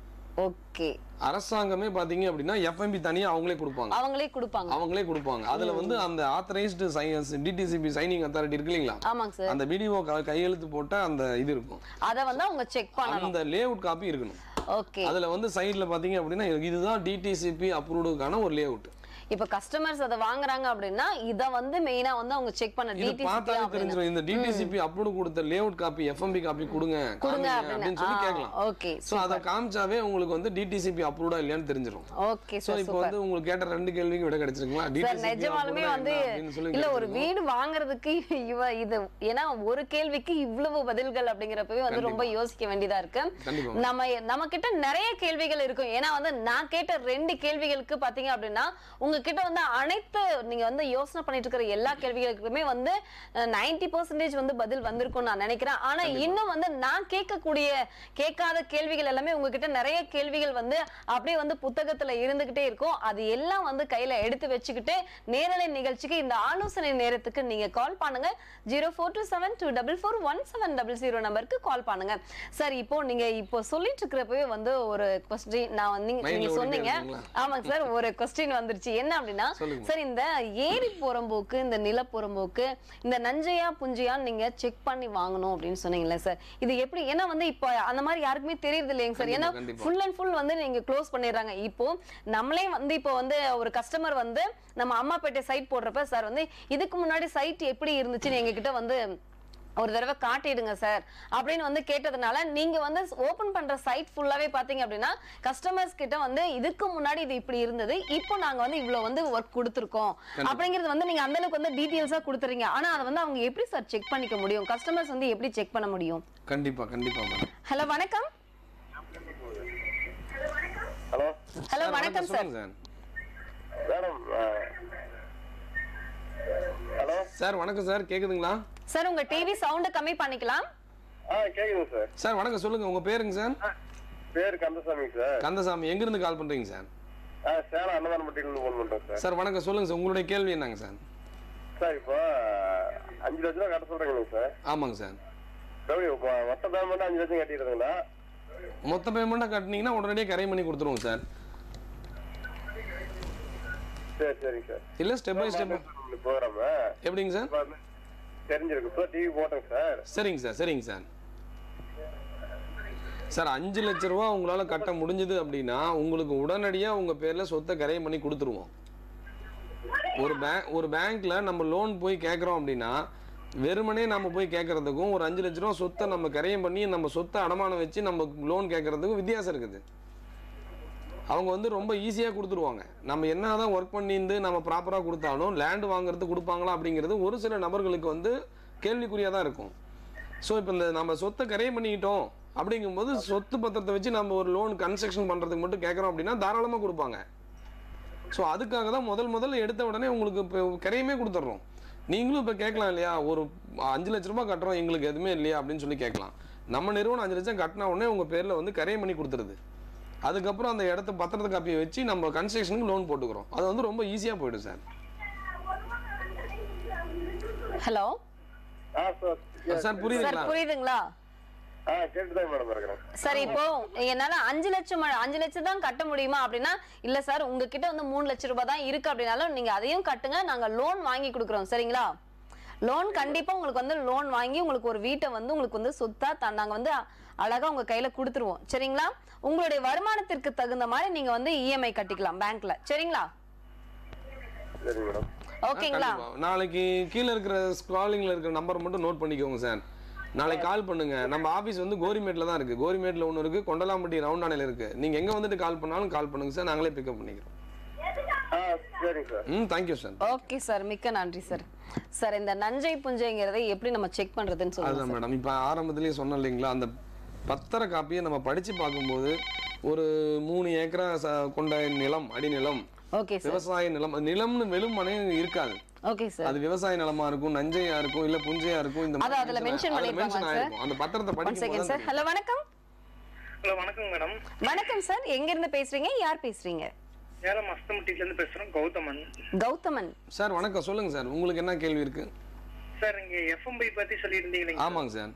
ஓகே அரசாங்கமே பாத்தீங்க அப்படின்னா எஃப்எம்பி தனியா அவங்களே கொடுப்பாங்க அவங்களே கொடுப்பாங்க அவங்களே கொடுப்பாங்க அதுல வந்து அந்த authorised signs DTCP signing authority இருக்கு இல்லைங்களா ஆமாங்க சார் அந்த பிடிஓ கையெழுத்து போட்ட அந்த இது இருக்கும் அத வந்து அவங்க செக் பண்ணணும் அந்த லேஅவுட் காப்பி இருக்கணும் ஓகே அதுல வந்து சைடுல பாத்தீங்க அப்படின்னா இதுதான் டிடிசிபி அப்ரூவ்டுக்கான ஒரு லேஅவுட் இப்ப கஸ்டமர்ஸ் அத வாங்குறாங்க அப்படின்னா இத வந்து மெயினா வந்து அவங்க செக் பண்ண இது பார்த்தாலே டிடிசிபி தெரிஞ்சிடும் இந்த டிடிசிபி அப்ரூவ் கொடுத்த லேஅவுட் காப்பி எஃப்எம்பி காப்பி கொடுங்க கொடுங்க காமிங்க அப்படின்னு அப்படின்னு சொல்லி கேட்கலாம் ஓகே சோ அதை காமிச்சாவே உங்களுக்கு வந்து டிடிசிபி அப்ரூவ்டா இல்லையான்னு தெரிஞ்சிடும் ஓகே சோ சார் இப்போ வந்து உங்களுக்கு கேட்ட ரெண்டு கேள்விக்கு விட கிடைச்சிருங்களா சார் டிடிசிபி நிஜமாலுமே வந்து இல்ல ஒரு வீடு வாங்குறதுக்கு இவ இது ஏன்னா ஒரு கேள்விக்கு இவ்வளவு பதில்கள் அப்படிங்கிறப்பவே வந்து ரொம்ப யோசிக்க வேண்டியதா இருக்கு கண்டிப்பா நம்ம நம்ம கிட்ட நிறைய கேள்விகள் இருக்கும் ஏன்னா வந்து நான் கேட்ட ரெண்டு கேள்விகளுக்கு பாத்தீங்க அப்படின்னா உங்ககிட்ட வந்து அனைத்து நீங்க வந்து யோசனை பண்ணிட்டு இருக்கிற எல்லா கேள்விகளுக்குமே வந்து நைன்டி பர்சன்டேஜ் வந்து பதில் வந்திருக்கும் நான் நினைக்கிறேன் ஆனா இன்னும் வந்து நான் கேட்கக்கூடிய கேட்காத கேள்விகள் எல்லாமே உங்ககிட்ட நிறைய கேள்விகள் வந்து அப்படியே வந்து புத்தகத்துல இருந்துகிட்டே இருக்கும் அது எல்லாம் வந்து கையில எடுத்து வச்சுக்கிட்டு நேரலை நிகழ்ச்சிக்கு இந்த ஆலோசனை நேரத்துக்கு நீங்க கால் பண்ணுங்க zero four two seven two double four one seven double zero நம்பருக்கு கால் பண்ணுங்க சார் இப்போ நீங்க இப்போ சொல்லிட்டு இருக்கிறப்பவே வந்து ஒரு கொஸ்டின் நான் வந்து நீங்க- Mind ல நீங்க ஓடிட்டே சொன்னீங்க இருக்குங்களா? ஆமாங்க சார் ஒரு கொஸ்டின் வந்துருச்சு என்ன அப்படின்னா சொல்லுங்க. சார் இந்த ஏரி புறம்போக்கு இந்த நிலப்புறம்போக்கு இந்த நஞ்சையா புஞ்சையான்னு நீங்க செக் பண்ணி வாங்கணும் அப்படின்னு சொன்னீங்கல்ல சார் இது எப்படி ஏன்னா வந்து இப்போ அந்த மாதிரி யாருக்குமே தெரியுது இல்லைங்க சார் ஏன்னா கண்டிப்பா, கண்டிப்பா. ஃபுல் அண்ட் ஃபுல் வந்து நீங்க க்ளோஸ் பண்ணிடுறாங்க இப்போ நம்மளே வந்து இப்போ வந்து ஒரு கஸ்டமர் வந்து நம்ம அம்மாப்பேட்டை சைட் போடுறப்ப சார் வந்து இதுக்கு முன்னாடி சைட் எப்படி இருந்துச்சுன்னு எங்ககிட்ட வந்து ஒரு தடவை காட்டிடுங்க சார் அப்படின்னு வந்து கேட்டதுனால நீங்க வந்து ஓபன் பண்ற சைட் ஃபுல்லாவே பாத்தீங்க அப்படின்னா கஸ்டமர்ஸ் கிட்ட வந்து இதுக்கு முன்னாடி இது இப்படி இருந்தது இப்போ நாங்க வந்து இவ்வளவு வந்து ஒர்க் கொடுத்துருக்கோம் அப்படிங்கிறது வந்து நீங்க அந்த அளவுக்கு வந்து டீடைல்ஸா கொடுத்துறீங்க ஆனா அதை வந்து அவங்க எப்படி சார் செக் பண்ணிக்க முடியும் கஸ்டமர்ஸ் வந்து எப்படி செக் பண்ண முடியும் கண்டிப்பா கண்டிப்பா மேடம் ஹலோ வணக்கம் ஹலோ ஹலோ வணக்கம் சார் சொல்லுங்க சார் மேடம் ஹலோ சார் வணக்கம் சார் கேக்குதுங்களா சார் உங்க டிவி சவுண்ட் கம்மி பண்ணிக்கலாம் ஆ கேக்குதுங்க சார் சார் வணக்கம் சொல்லுங்க உங்க பேருங்க சார் பேர் கந்தசாமிங்க சார் கந்தசாமி எங்க இருந்து கால் பண்றீங்க சார் ஆ சேலம் அன்னதானப்பட்டியிலிருந்து ஃபோன் பண்றேன் சார் சார் வணக்கம் சொல்லுங்க சார் உங்களுடைய கேள்வி என்னங்க சார் சார் இப்போ அஞ்சு லட்ச ரூபா கட்ட சொல்றீங்க சார் ஆமாங்க சார் எப்படி இப்போ மொத்த பேமெண்ட் அஞ்சு லட்சம் கட்டிடுறீங்களா மொத்த பேமெண்ட்டாக கட்டினீங்கன்னா உடனடியே கரை பண்ணி கொடுத்துருவோம் சார் சரி சரிங்க சார் இல்லை ஸ்டெப் பை ஸ்டெப் ப்ரோக்ராம் எப்படிங்க சார் தெரிஞ்சிருக்கு இப்போ டிவி போட்டேங்க சார் சரிங்க சார் சரிங்க சார் சார் அஞ்சு லட்ச ரூபா உங்களால் கட்ட முடிஞ்சது அப்படின்னா உங்களுக்கு உடனடியாக உங்கள் பேரில் சொத்தை கரையம் பண்ணி கொடுத்துருவோம் ஒரு பேங்க் ஒரு பேங்க்ல நம்ம லோன் போய் கேட்குறோம் அப்படின்னா வெறுமனே நம்ம போய் கேட்கறதுக்கும் ஒரு அஞ்சு லட்ச ரூபா சொத்தை நம்ம கரையம் பண்ணி நம்ம சொத்தை அடமானம் வச்சு நம்ம லோன் கேட்கறதுக்கும் வித்தியாசம் இருக்குது அவங்க வந்து ரொம்ப ஈஸியாக கொடுத்துருவாங்க நம்ம என்ன தான் ஒர்க் பண்ணியிருந்து நம்ம ப்ராப்பராக கொடுத்தாலும் லேண்ட் வாங்குறது கொடுப்பாங்களா அப்படிங்கிறது ஒரு சில நபர்களுக்கு வந்து கேள்விக்குறியாக தான் இருக்கும் ஸோ இப்போ இந்த நம்ம சொத்தை கரையம் பண்ணிக்கிட்டோம் அப்படிங்கும்போது சொத்து பத்திரத்தை வச்சு நம்ம ஒரு லோன் கன்ஸ்ட்ரக்ஷன் பண்ணுறதுக்கு மட்டும் கேட்குறோம் அப்படின்னா தாராளமாக கொடுப்பாங்க ஸோ அதுக்காக தான் முதல் முதல்ல எடுத்த உடனே உங்களுக்கு இப்போ கரையுமே கொடுத்துட்றோம் நீங்களும் இப்போ கேட்கலாம் இல்லையா ஒரு அஞ்சு லட்ச ரூபாய் கட்டுறோம் எங்களுக்கு எதுவுமே இல்லையா அப்படின்னு சொல்லி கேட்கலாம் நம்ம நிறுவனம் அஞ்சு லட்சம் கட்டின உடனே உங்கள் பேரில் வந்து கரையம் பண்ணி கொடுத்துருது அதுக்கப்புறம் அந்த இடத்த பத்திரத்தை காப்பியை வச்சு நம்ம கன்ஸ்ட்ரக்ஷனுக்கு லோன் போட்டுக்கிறோம் அது வந்து ரொம்ப ஈஸியாக போயிடும் சார் ஹலோ ஆ சார் சார் சார் புரியுதுங்களா புரியுதுங்களா ஆ கேட்டுதான் மேடம் இருக்கிறேன் சார் இப்போ என்னால அஞ்சு லட்சம் ம- அஞ்சு லட்சம் தான் கட்ட முடியுமா அப்படின்னா இல்ல சார் உங்ககிட்ட வந்து மூணு லட்சம் ரூபாய் தான் இருக்கு அப்படின்னாலும் நீங்க அதையும் கட்டுங்க நாங்க லோன் வாங்கி கொடுக்குறோம் சரிங்களா லோன் கண்டிப்பா உங்களுக்கு வந்து லோன் வாங்கி உங்களுக்கு ஒரு வீட்டை வந்து உங்களுக்கு வந்து சொத்தா த- நாங்க வந்து அ- அழகா உங்க கையில கொடுத்துருவோம் சரிங்களா உங்களுடைய வருமானத்திற்கு தகுந்த மாதிரி நீங்க வந்து இஎம்ஐ கட்டிக்கலாம் பேங்க்ல சரிங்களா சரி மேடம் ஓகேங்களா கண்டிப்பா. நாளைக்கு கீழே இருக்கிற ஸ்க்ராலிங்கில் இருக்கிற நம்பர் மட்டும் நோட் பண்ணிக்கோங்க சார் நாளைக்கு கால் பண்ணுங்க நம்ம ஆஃபீஸ் வந்து கோரிமேட்டில் தான் இருக்கு கோரிமேட்டில் ஒன்று இருக்கு கொண்டலாம்பட்டி ரவுண்டானையில் இருக்கு நீங்க எங்க வந்துட்டு கால் பண்ணாலும் கால் பண்ணுங்க சார் நாங்களே பிக்கப் பண்ணிக்கிறோம் ஆ சரிங்க சார் ம் தேங்க்யூ சார் ஓகே சார் மிக்க நன்றி சார் சார் இந்த நஞ்சை புஞ்சைங்கிறதை எப்படி நம்ம செக் பண்றதுன்னு சொல்லுங்க அதுதான் மேடம் இப்போ ஆரம்பத்திலேயே சொன்னேன் இல்லைங்களா அந்த பத்திர காப்பியை நம்ம படிச்சு பார்க்கும்போது ஒரு மூணு ஏக்கரா ச- கொண்ட நிலம் அடிநிலம் ஓகே சார் விவசாய நிலம் அது நிலம்னு வெறும் மனை இருக்காது ஓகே சார் அது விவசாய நிலமா இருக்கும் நஞ்சையா இருக்கும் இல்ல புஞ்சையா இருக்கும் இந்த அது அதுல mention பண்ணிருப்பாங்க மென்ஷன் சார். ஆயிருக்கும் அந்த பத்திரத்தை ஒன் படிக்கும் செகண்ட் சார் ஹலோ வணக்கம் ஹலோ வணக்கம் மேடம் வணக்கம் சார் எங்க இருந்து பேசுறீங்க யார் பேசுறீங்க சேலம் அஸ்தமட்டில இருந்து பேசுறோம் கௌதமன் கௌதமன் சார் வணக்கம் சொல்லுங்க சார் உங்களுக்கு என்ன கேள்வி இருக்கு சார் இங்க எஃப்எம்பி பத்தி சொல்லியிருந்தீங்க ஆமாங்க சார்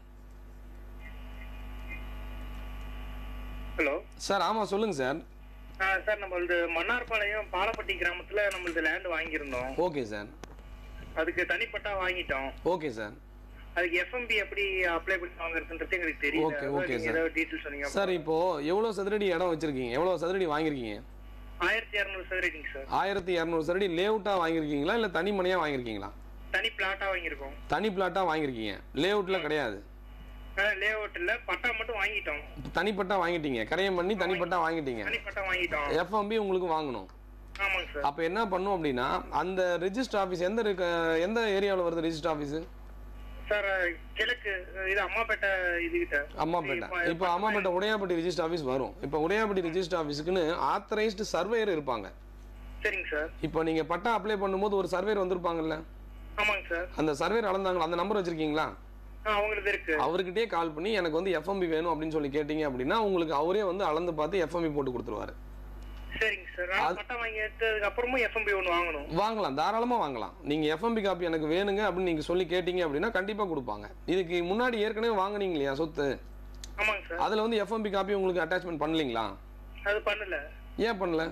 ஹலோ சார் ஆமா சொல்லுங்க சார் சார் நம்மளது மன்னார்பாளையம் பாலப்பட்டி கிராமத்துல நம்மளது லேண்ட் வாங்கியிருந்தோம் ஓகே சார் அதுக்கு தனிப்பட்டா வாங்கிட்டோம் ஓகே சார் அதுக்கு எஃப்எம்பி எப்படி அப்ளை பண்ணி வாங்குறதுன்றது எங்களுக்கு தெரியல Okay, அதான் okay, நீங்க sir. ஏதாவது டீட்டெயில் சொன்னீங்க சார் இப்போ எவ்வளவு சதுரடி இடம் வச்சிருக்கீங்க எவ்வளவு சதுரடி வாங்கியிருக்கீங்க ஆயிரத்தி இரநூறு சதுரடிங்க சார் ஆயிரத்தி இரநூறு சதுரடி லேஅவுட்டா வாங்கியிருக்கீங்களா இல்ல தனி மனையா வாங்கியிருக்கீங்களா தனி பிளாட்டா வாங்கியிருக்கோம் தனி பிளாட்டா வாங்கியிருக்கீங்க லேஅவுட்ல கிடையாது லே அவுட் இல்ல பட்டா மட்டும் வாங்கிட்டோம் தனிப்பட்டா வாங்கிட்டீங்க கரையம் பண்ணி தனிப்பட்டா வாங்கிட்டீங்க தனிப்பட்டா வாங்கிட்டோம் எஃப்எம்பி உங்களுக்கு வாங்கணும் ஆமாங்க சார் அப்ப என்ன பண்ணும் அப்படின்னா அந்த ரெஜிஸ்டர் ஆபீஸ் எந்த இருக்க எந்த ஏரியாவில் வருது ரெஜிஸ்டர் ஆபீஸ் சார் கிழக்கு இது அம்மாப்பேட்டை இதுகிட்ட அம்மாப்பேட்டை இப்போ அம்மாப்பேட்டை உடையாப்பட்டி ரெஜிஸ்டர் ஆஃபீஸ் வரும் இப்போ உடையாப்பட்டி ரெஜிஸ்டர் ஆஃபீஸுக்குன்னு ஆத்தரைஸ்டு சர்வேயர் இருப்பாங்க சரிங்க சார் இப்போ நீங்க பட்டா அப்ளை பண்ணும்போது ஒரு சர்வேயர் வந்திருப்பாங்கல்ல ஆமாங்க சார் அந்த சர்வேயர் அளந்தாங்களா அந்த நம்பர் வச்சிருக்கீங்களா ஆ அவங்களுக்கு இருக்கு அவர்கிட்டயே கால் பண்ணி எனக்கு வந்து எஃப்எம்பி வேணும் அப்படின்னு சொல்லி கேட்டீங்க அப்படின்னா உங்களுக்கு அவரே வந்து அளந்து பார்த்து எஃப்எம்பி போட்டு கொடுத்துருவாரு சரிங்க சார் நான் பட்டா வாங்கி எடுத்ததுக்கு அப்புறமும் எஃப்எம்பி ஒன்று வாங்கணும் வாங்கலாம் தாராளமா வாங்கலாம் நீங்க எஃப்எம்பி காப்பி எனக்கு வேணுங்க அப்படின்னு நீங்க சொல்லி கேட்டீங்க அப்படின்னா கண்டிப்பா கொடுப்பாங்க இதுக்கு முன்னாடி ஏற்கனவே வாங்குனீங்க இல்லையா சொத்து ஆமாங்க சார் அதுல வந்து எஃப்எம்பி காப்பி உங்களுக்கு அட்டாச்மெண்ட் பண்ணலீங்களா அது பண்ணல ஏன் பண்ணல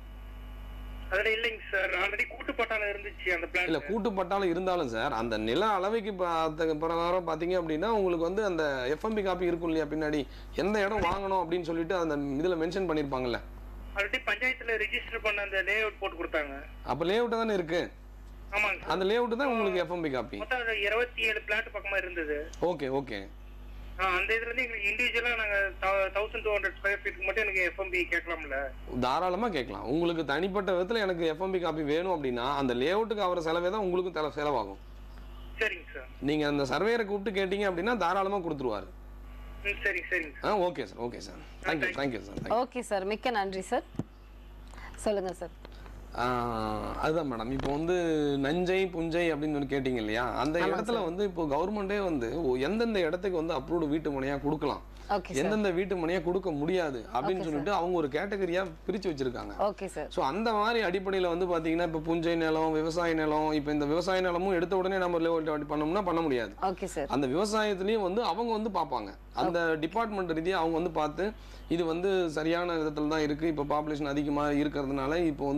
அதுல இல்லைங்க சார் ஆல்ரெடி கூட்டு பட்டால இருந்துச்சு அந்த இல்ல பிளான் கூட்டு பட்டாலும் இருந்தாலும் சார் அந்த நில அளவைக்கு பார்த்த பிரகாரம் பாத்தீங்க அப்படின்னா உங்களுக்கு வந்து அந்த எஃப்எம்பி காப்பி இருக்கும் இல்லையா பின்னாடி எந்த இடம் வாங்கணும் அப்படின்னு சொல்லிட்டு அந்த இதுல மென்ஷன் பண்ணிருப்பாங்கல்ல ஆல்ரெடி பஞ்சாயத்துல ரெஜிஸ்டர் பண்ண அந்த லே அவுட் போட்டு கொடுத்தாங்க அப்ப லேஅவுட் தானே இருக்கு ஆமாங்க சார் அந்த லேஅவுட் தான் உங்களுக்கு எஃப்எம்பி காப்பி மொத்தம் அது இருபத்தி ஏழு பிளாட் பக்கமா இருந்தது ஓகே ஓகே ஆ, அந்த இதுல இருந்து எங்களுக்கு இண்டிவிஜுவலா நாங்க தௌசண்ட் டூ ஹண்ட்ரட் ஸ்கொயர் ஃபீட்டுக்கு மட்டும் எனக்கு எஃப்எம்பி கேட்கலாம்ல தாராளமா கேட்கலாம் உங்களுக்கு தனிப்பட்ட விதத்துல எனக்கு எஃப்எம்பி காப்பி வேணும் அப்படின்னா அந்த லேஅவுட்டுக்கு ஆகிற செலவே தான் உங்களுக்கும் தல செலவாகும் சரிங்க சார் நீங்க அந்த சர்வேயரை கூப்பிட்டு கேட்டீங்க அப்படின்னா தாராளமா கொடுத்துருவாரு ம் சரிங்க சரிங்க ஆ okay sir okay sir thank you thank you sir thank you okay sir மிக்க நன்றி சார் சொல்லுங்க சார் அதுதான் மேடம் இப்போ வந்து நஞ்சை புஞ்சை அப்படின்னு சொல்லி கேட்டீங்க இல்லையா அந்த இடத்துல வந்து இப்போ கவர்மெண்டே வந்து ஓ, எந்தெந்த இடத்துக்கு வந்து அப்ரூவ்டு வீட்டு மனையா கொடுக்கலாம் ஓகே சார் எந்தெந்த வீட்டு மனையா கொடுக்க முடியாது அப்படின்னு சொல்லிட்டு அவங்க ஒரு கேட்டகரியா பிரிச்சு வச்சிருக்காங்க ஓகே சார் ஸோ அந்த மாதிரி அடிப்படையில் வந்து பார்த்தீங்கன்னா இப்போ புஞ்சை நிலம் விவசாய நிலம் இப்போ இந்த விவசாய நிலமும் எடுத்த உடனே நம்ம லெவல் பண்ணோம்னா பண்ண முடியாது ஓகே சார் அந்த விவசாயத்துலேயும் வந்து அவங்க வந்து பார்ப்பாங்க அந்த டிபார்ட்மெண்ட் ரீதியாக அவங்க வந்து பார்த்து இது வந்து சரியான விதத்தில் தான் இருக்குது இப்போ பாப்புலேஷன் அதிகமாக இருக்கிறதுனால இப்போ வந்து நம்ம அது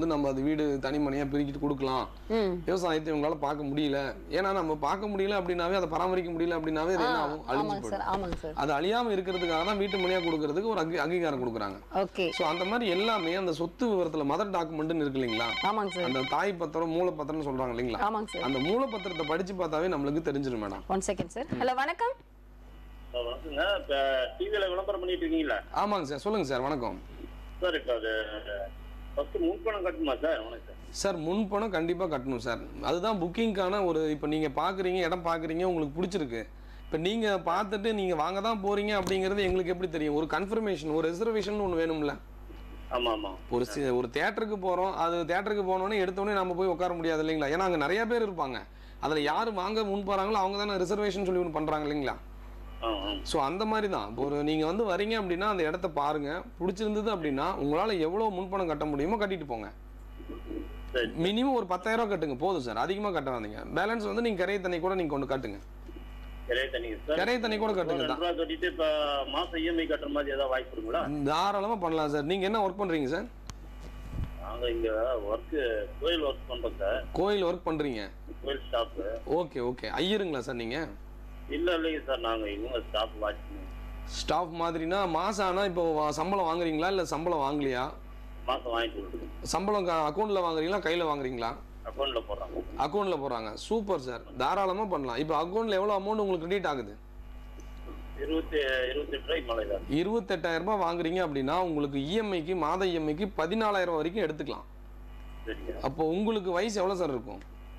வீடு தனிமனையா பிரிக்கிட்டு கொடுக்கலாம் ம் விவசாயத்தை உங்களால பார்க்க முடியல ஏன்னா நம்ம பார்க்க முடியல அப்படின்னாவே அதை பராமரிக்க முடியல அப்படின்னாவே அது ஆ, என்ன ஆகும் அழிஞ்சு ஆமாங்க சார் போயிடும் ஆமாங்க சார் அது அழியாம இருக்கிறதுக்காக தான் வீட்டு மனையா கொடுக்கறதுக்கு ஒரு அங்கீ- அங்கீகாரம் கொடுக்குறாங்க ஓகே ஸோ அந்த மாதிரி எல்லாமே அந்த சொத்து விவரத்துல மதர் டாக்குமெண்ட்னு இருக்கு இல்லைங்களா ஆமாங்க சார் அந்த தாய் பத்திரம் மூலப்பத்திரம்னு சொல்றாங்க இல்லைங்களா ஆமாங்க சார் அந்த மூலப்பத்திரத்தை படிச்சு பார்த்தாவே நம்மளுக்கு தெரிஞ்சிடும் madam one second sir hello வணக்கம் வணக்கங்க இப்ப டிவியில விளம்பரம் பண்ணிட்டு இருக்கீங்களா ஆமாங்க சார் சொல்லுங்க சார் வணக்கம் சார் இப்ப அது ஃபர்ஸ்ட் முன்பணம் கட்டுமா சார் வணக்கம் சார் முன்பணம் கண்டிப்பாக கட்டணும் சார் அதுதான் புக்கிங்க்கான ஒரு இப்போ நீங்கள் பார்க்குறீங்க இடம் பார்க்குறீங்க உங்களுக்கு பிடிச்சிருக்கு இப்போ நீங்கள் பார்த்துட்டு நீங்கள் வாங்க தான் போகிறீங்க அப்படிங்கிறது எங்களுக்கு எப்படி தெரியும் ஒரு கன்ஃபர்மேஷன் ஒரு ரிசர்வேஷன் ஒன்று வேணும்ல ஆமா ஆமா ஒரு சி ஒரு தேட்டருக்கு போகிறோம் அது தேட்டருக்கு போனோடனே எடுத்தோடனே நம்ம போய் உட்கார முடியாது இல்லைங்களா ஏன்னா அங்கே நிறைய பேர் இருப்பாங்க அதில் யார் வாங்க முன் போகிறாங்களோ அவங்க தானே ரிசர்வேஷன் சொல்லி ஒன்று பண்ணுறாங்க இல்லைங்களா ஆ ஆ ஸோ அந்த மாதிரி தான் இப்போ ஒரு நீங்கள் வந்து வரீங்க அப்படின்னா அந்த இடத்த பாருங்கள் பிடிச்சிருந்தது அப்படின்னா உங்களால் எவ்வளோ முன்பணம் கட்ட முடியுமோ கட்டிட்டு போங்க சரி மினிமம் ஒரு பத்தாயிரம் ரூபா கட்டுங்க போதும் சார் அதிகமாக கட்ட வந்தீங்க பேலன்ஸ் வந்து நீங்கள் கரையை தண்ணி கூட நீங்கள் கொண்டு கட்டுங்க சரியா தண்ணி சார் கரையை தண்ணி கூட கட்டுங்க ரெண்டு ரூபா கட்டிட்டு இப்ப மாசம் இஎம்ஐ கட்டுற மாதிரி ஏதாவது வாய்ப்பு இருக்குங்களா தாராளமாக பண்ணலாம் சார் நீங்கள் என்ன ஒர்க் பண்ணுறீங்க சார் நாங்க இங்க ஒர்க் கோயில் ஒர்க் பண்றோம் சார் கோயில் ஒர்க் பண்ணுறீங்க கோயில் ஸ்டாஃப் ஓகே ஓகே ஐயருங்களா சார் நீங்கள் இல்ல இல்லைங்க சார் நாங்க இவங்க ஸ்டாஃப் வாட்ச்மேன் ஸ்டாஃப் மாதிரினா மாதம் ஆனால் இப்போ வா- சம்பளம் வாங்குறீங்களா இல்லை சம்பளம் வாங்கலையா மாசம் வாங்கிட்டு கொடுத்துருவோம் சம்பளம் அக்கௌண்ட்டில் வாங்குறீங்களா கையில் வாங்குறீங்களா அக்கௌண்ட்ல போடுறாங்க அக்கௌண்ட்டில் போடுறாங்க சூப்பர் சார் தாராளமாக பண்ணலாம் இப்போ அக்கௌண்ட்டில் எவ்வளோ அமௌண்ட் உங்களுக்கு கிரெடிட் ஆகுது இருபத்தி இருபத்தி எட்டு ரூபாய்க்கு மேலே தான் இருபத்தெட்டாயிரம் ரூபாய் வாங்குறீங்க அப்படின்னா உங்களுக்கு இஎம்ஐக்கு மாத இஎம்ஐக்கு பதினாலாயிரம் வரைக்கும் எடுத்துக்கலாம் சரிங்க அப்போ உங்களுக்கு வயசு எவ்வளோ சார் இருக்கும்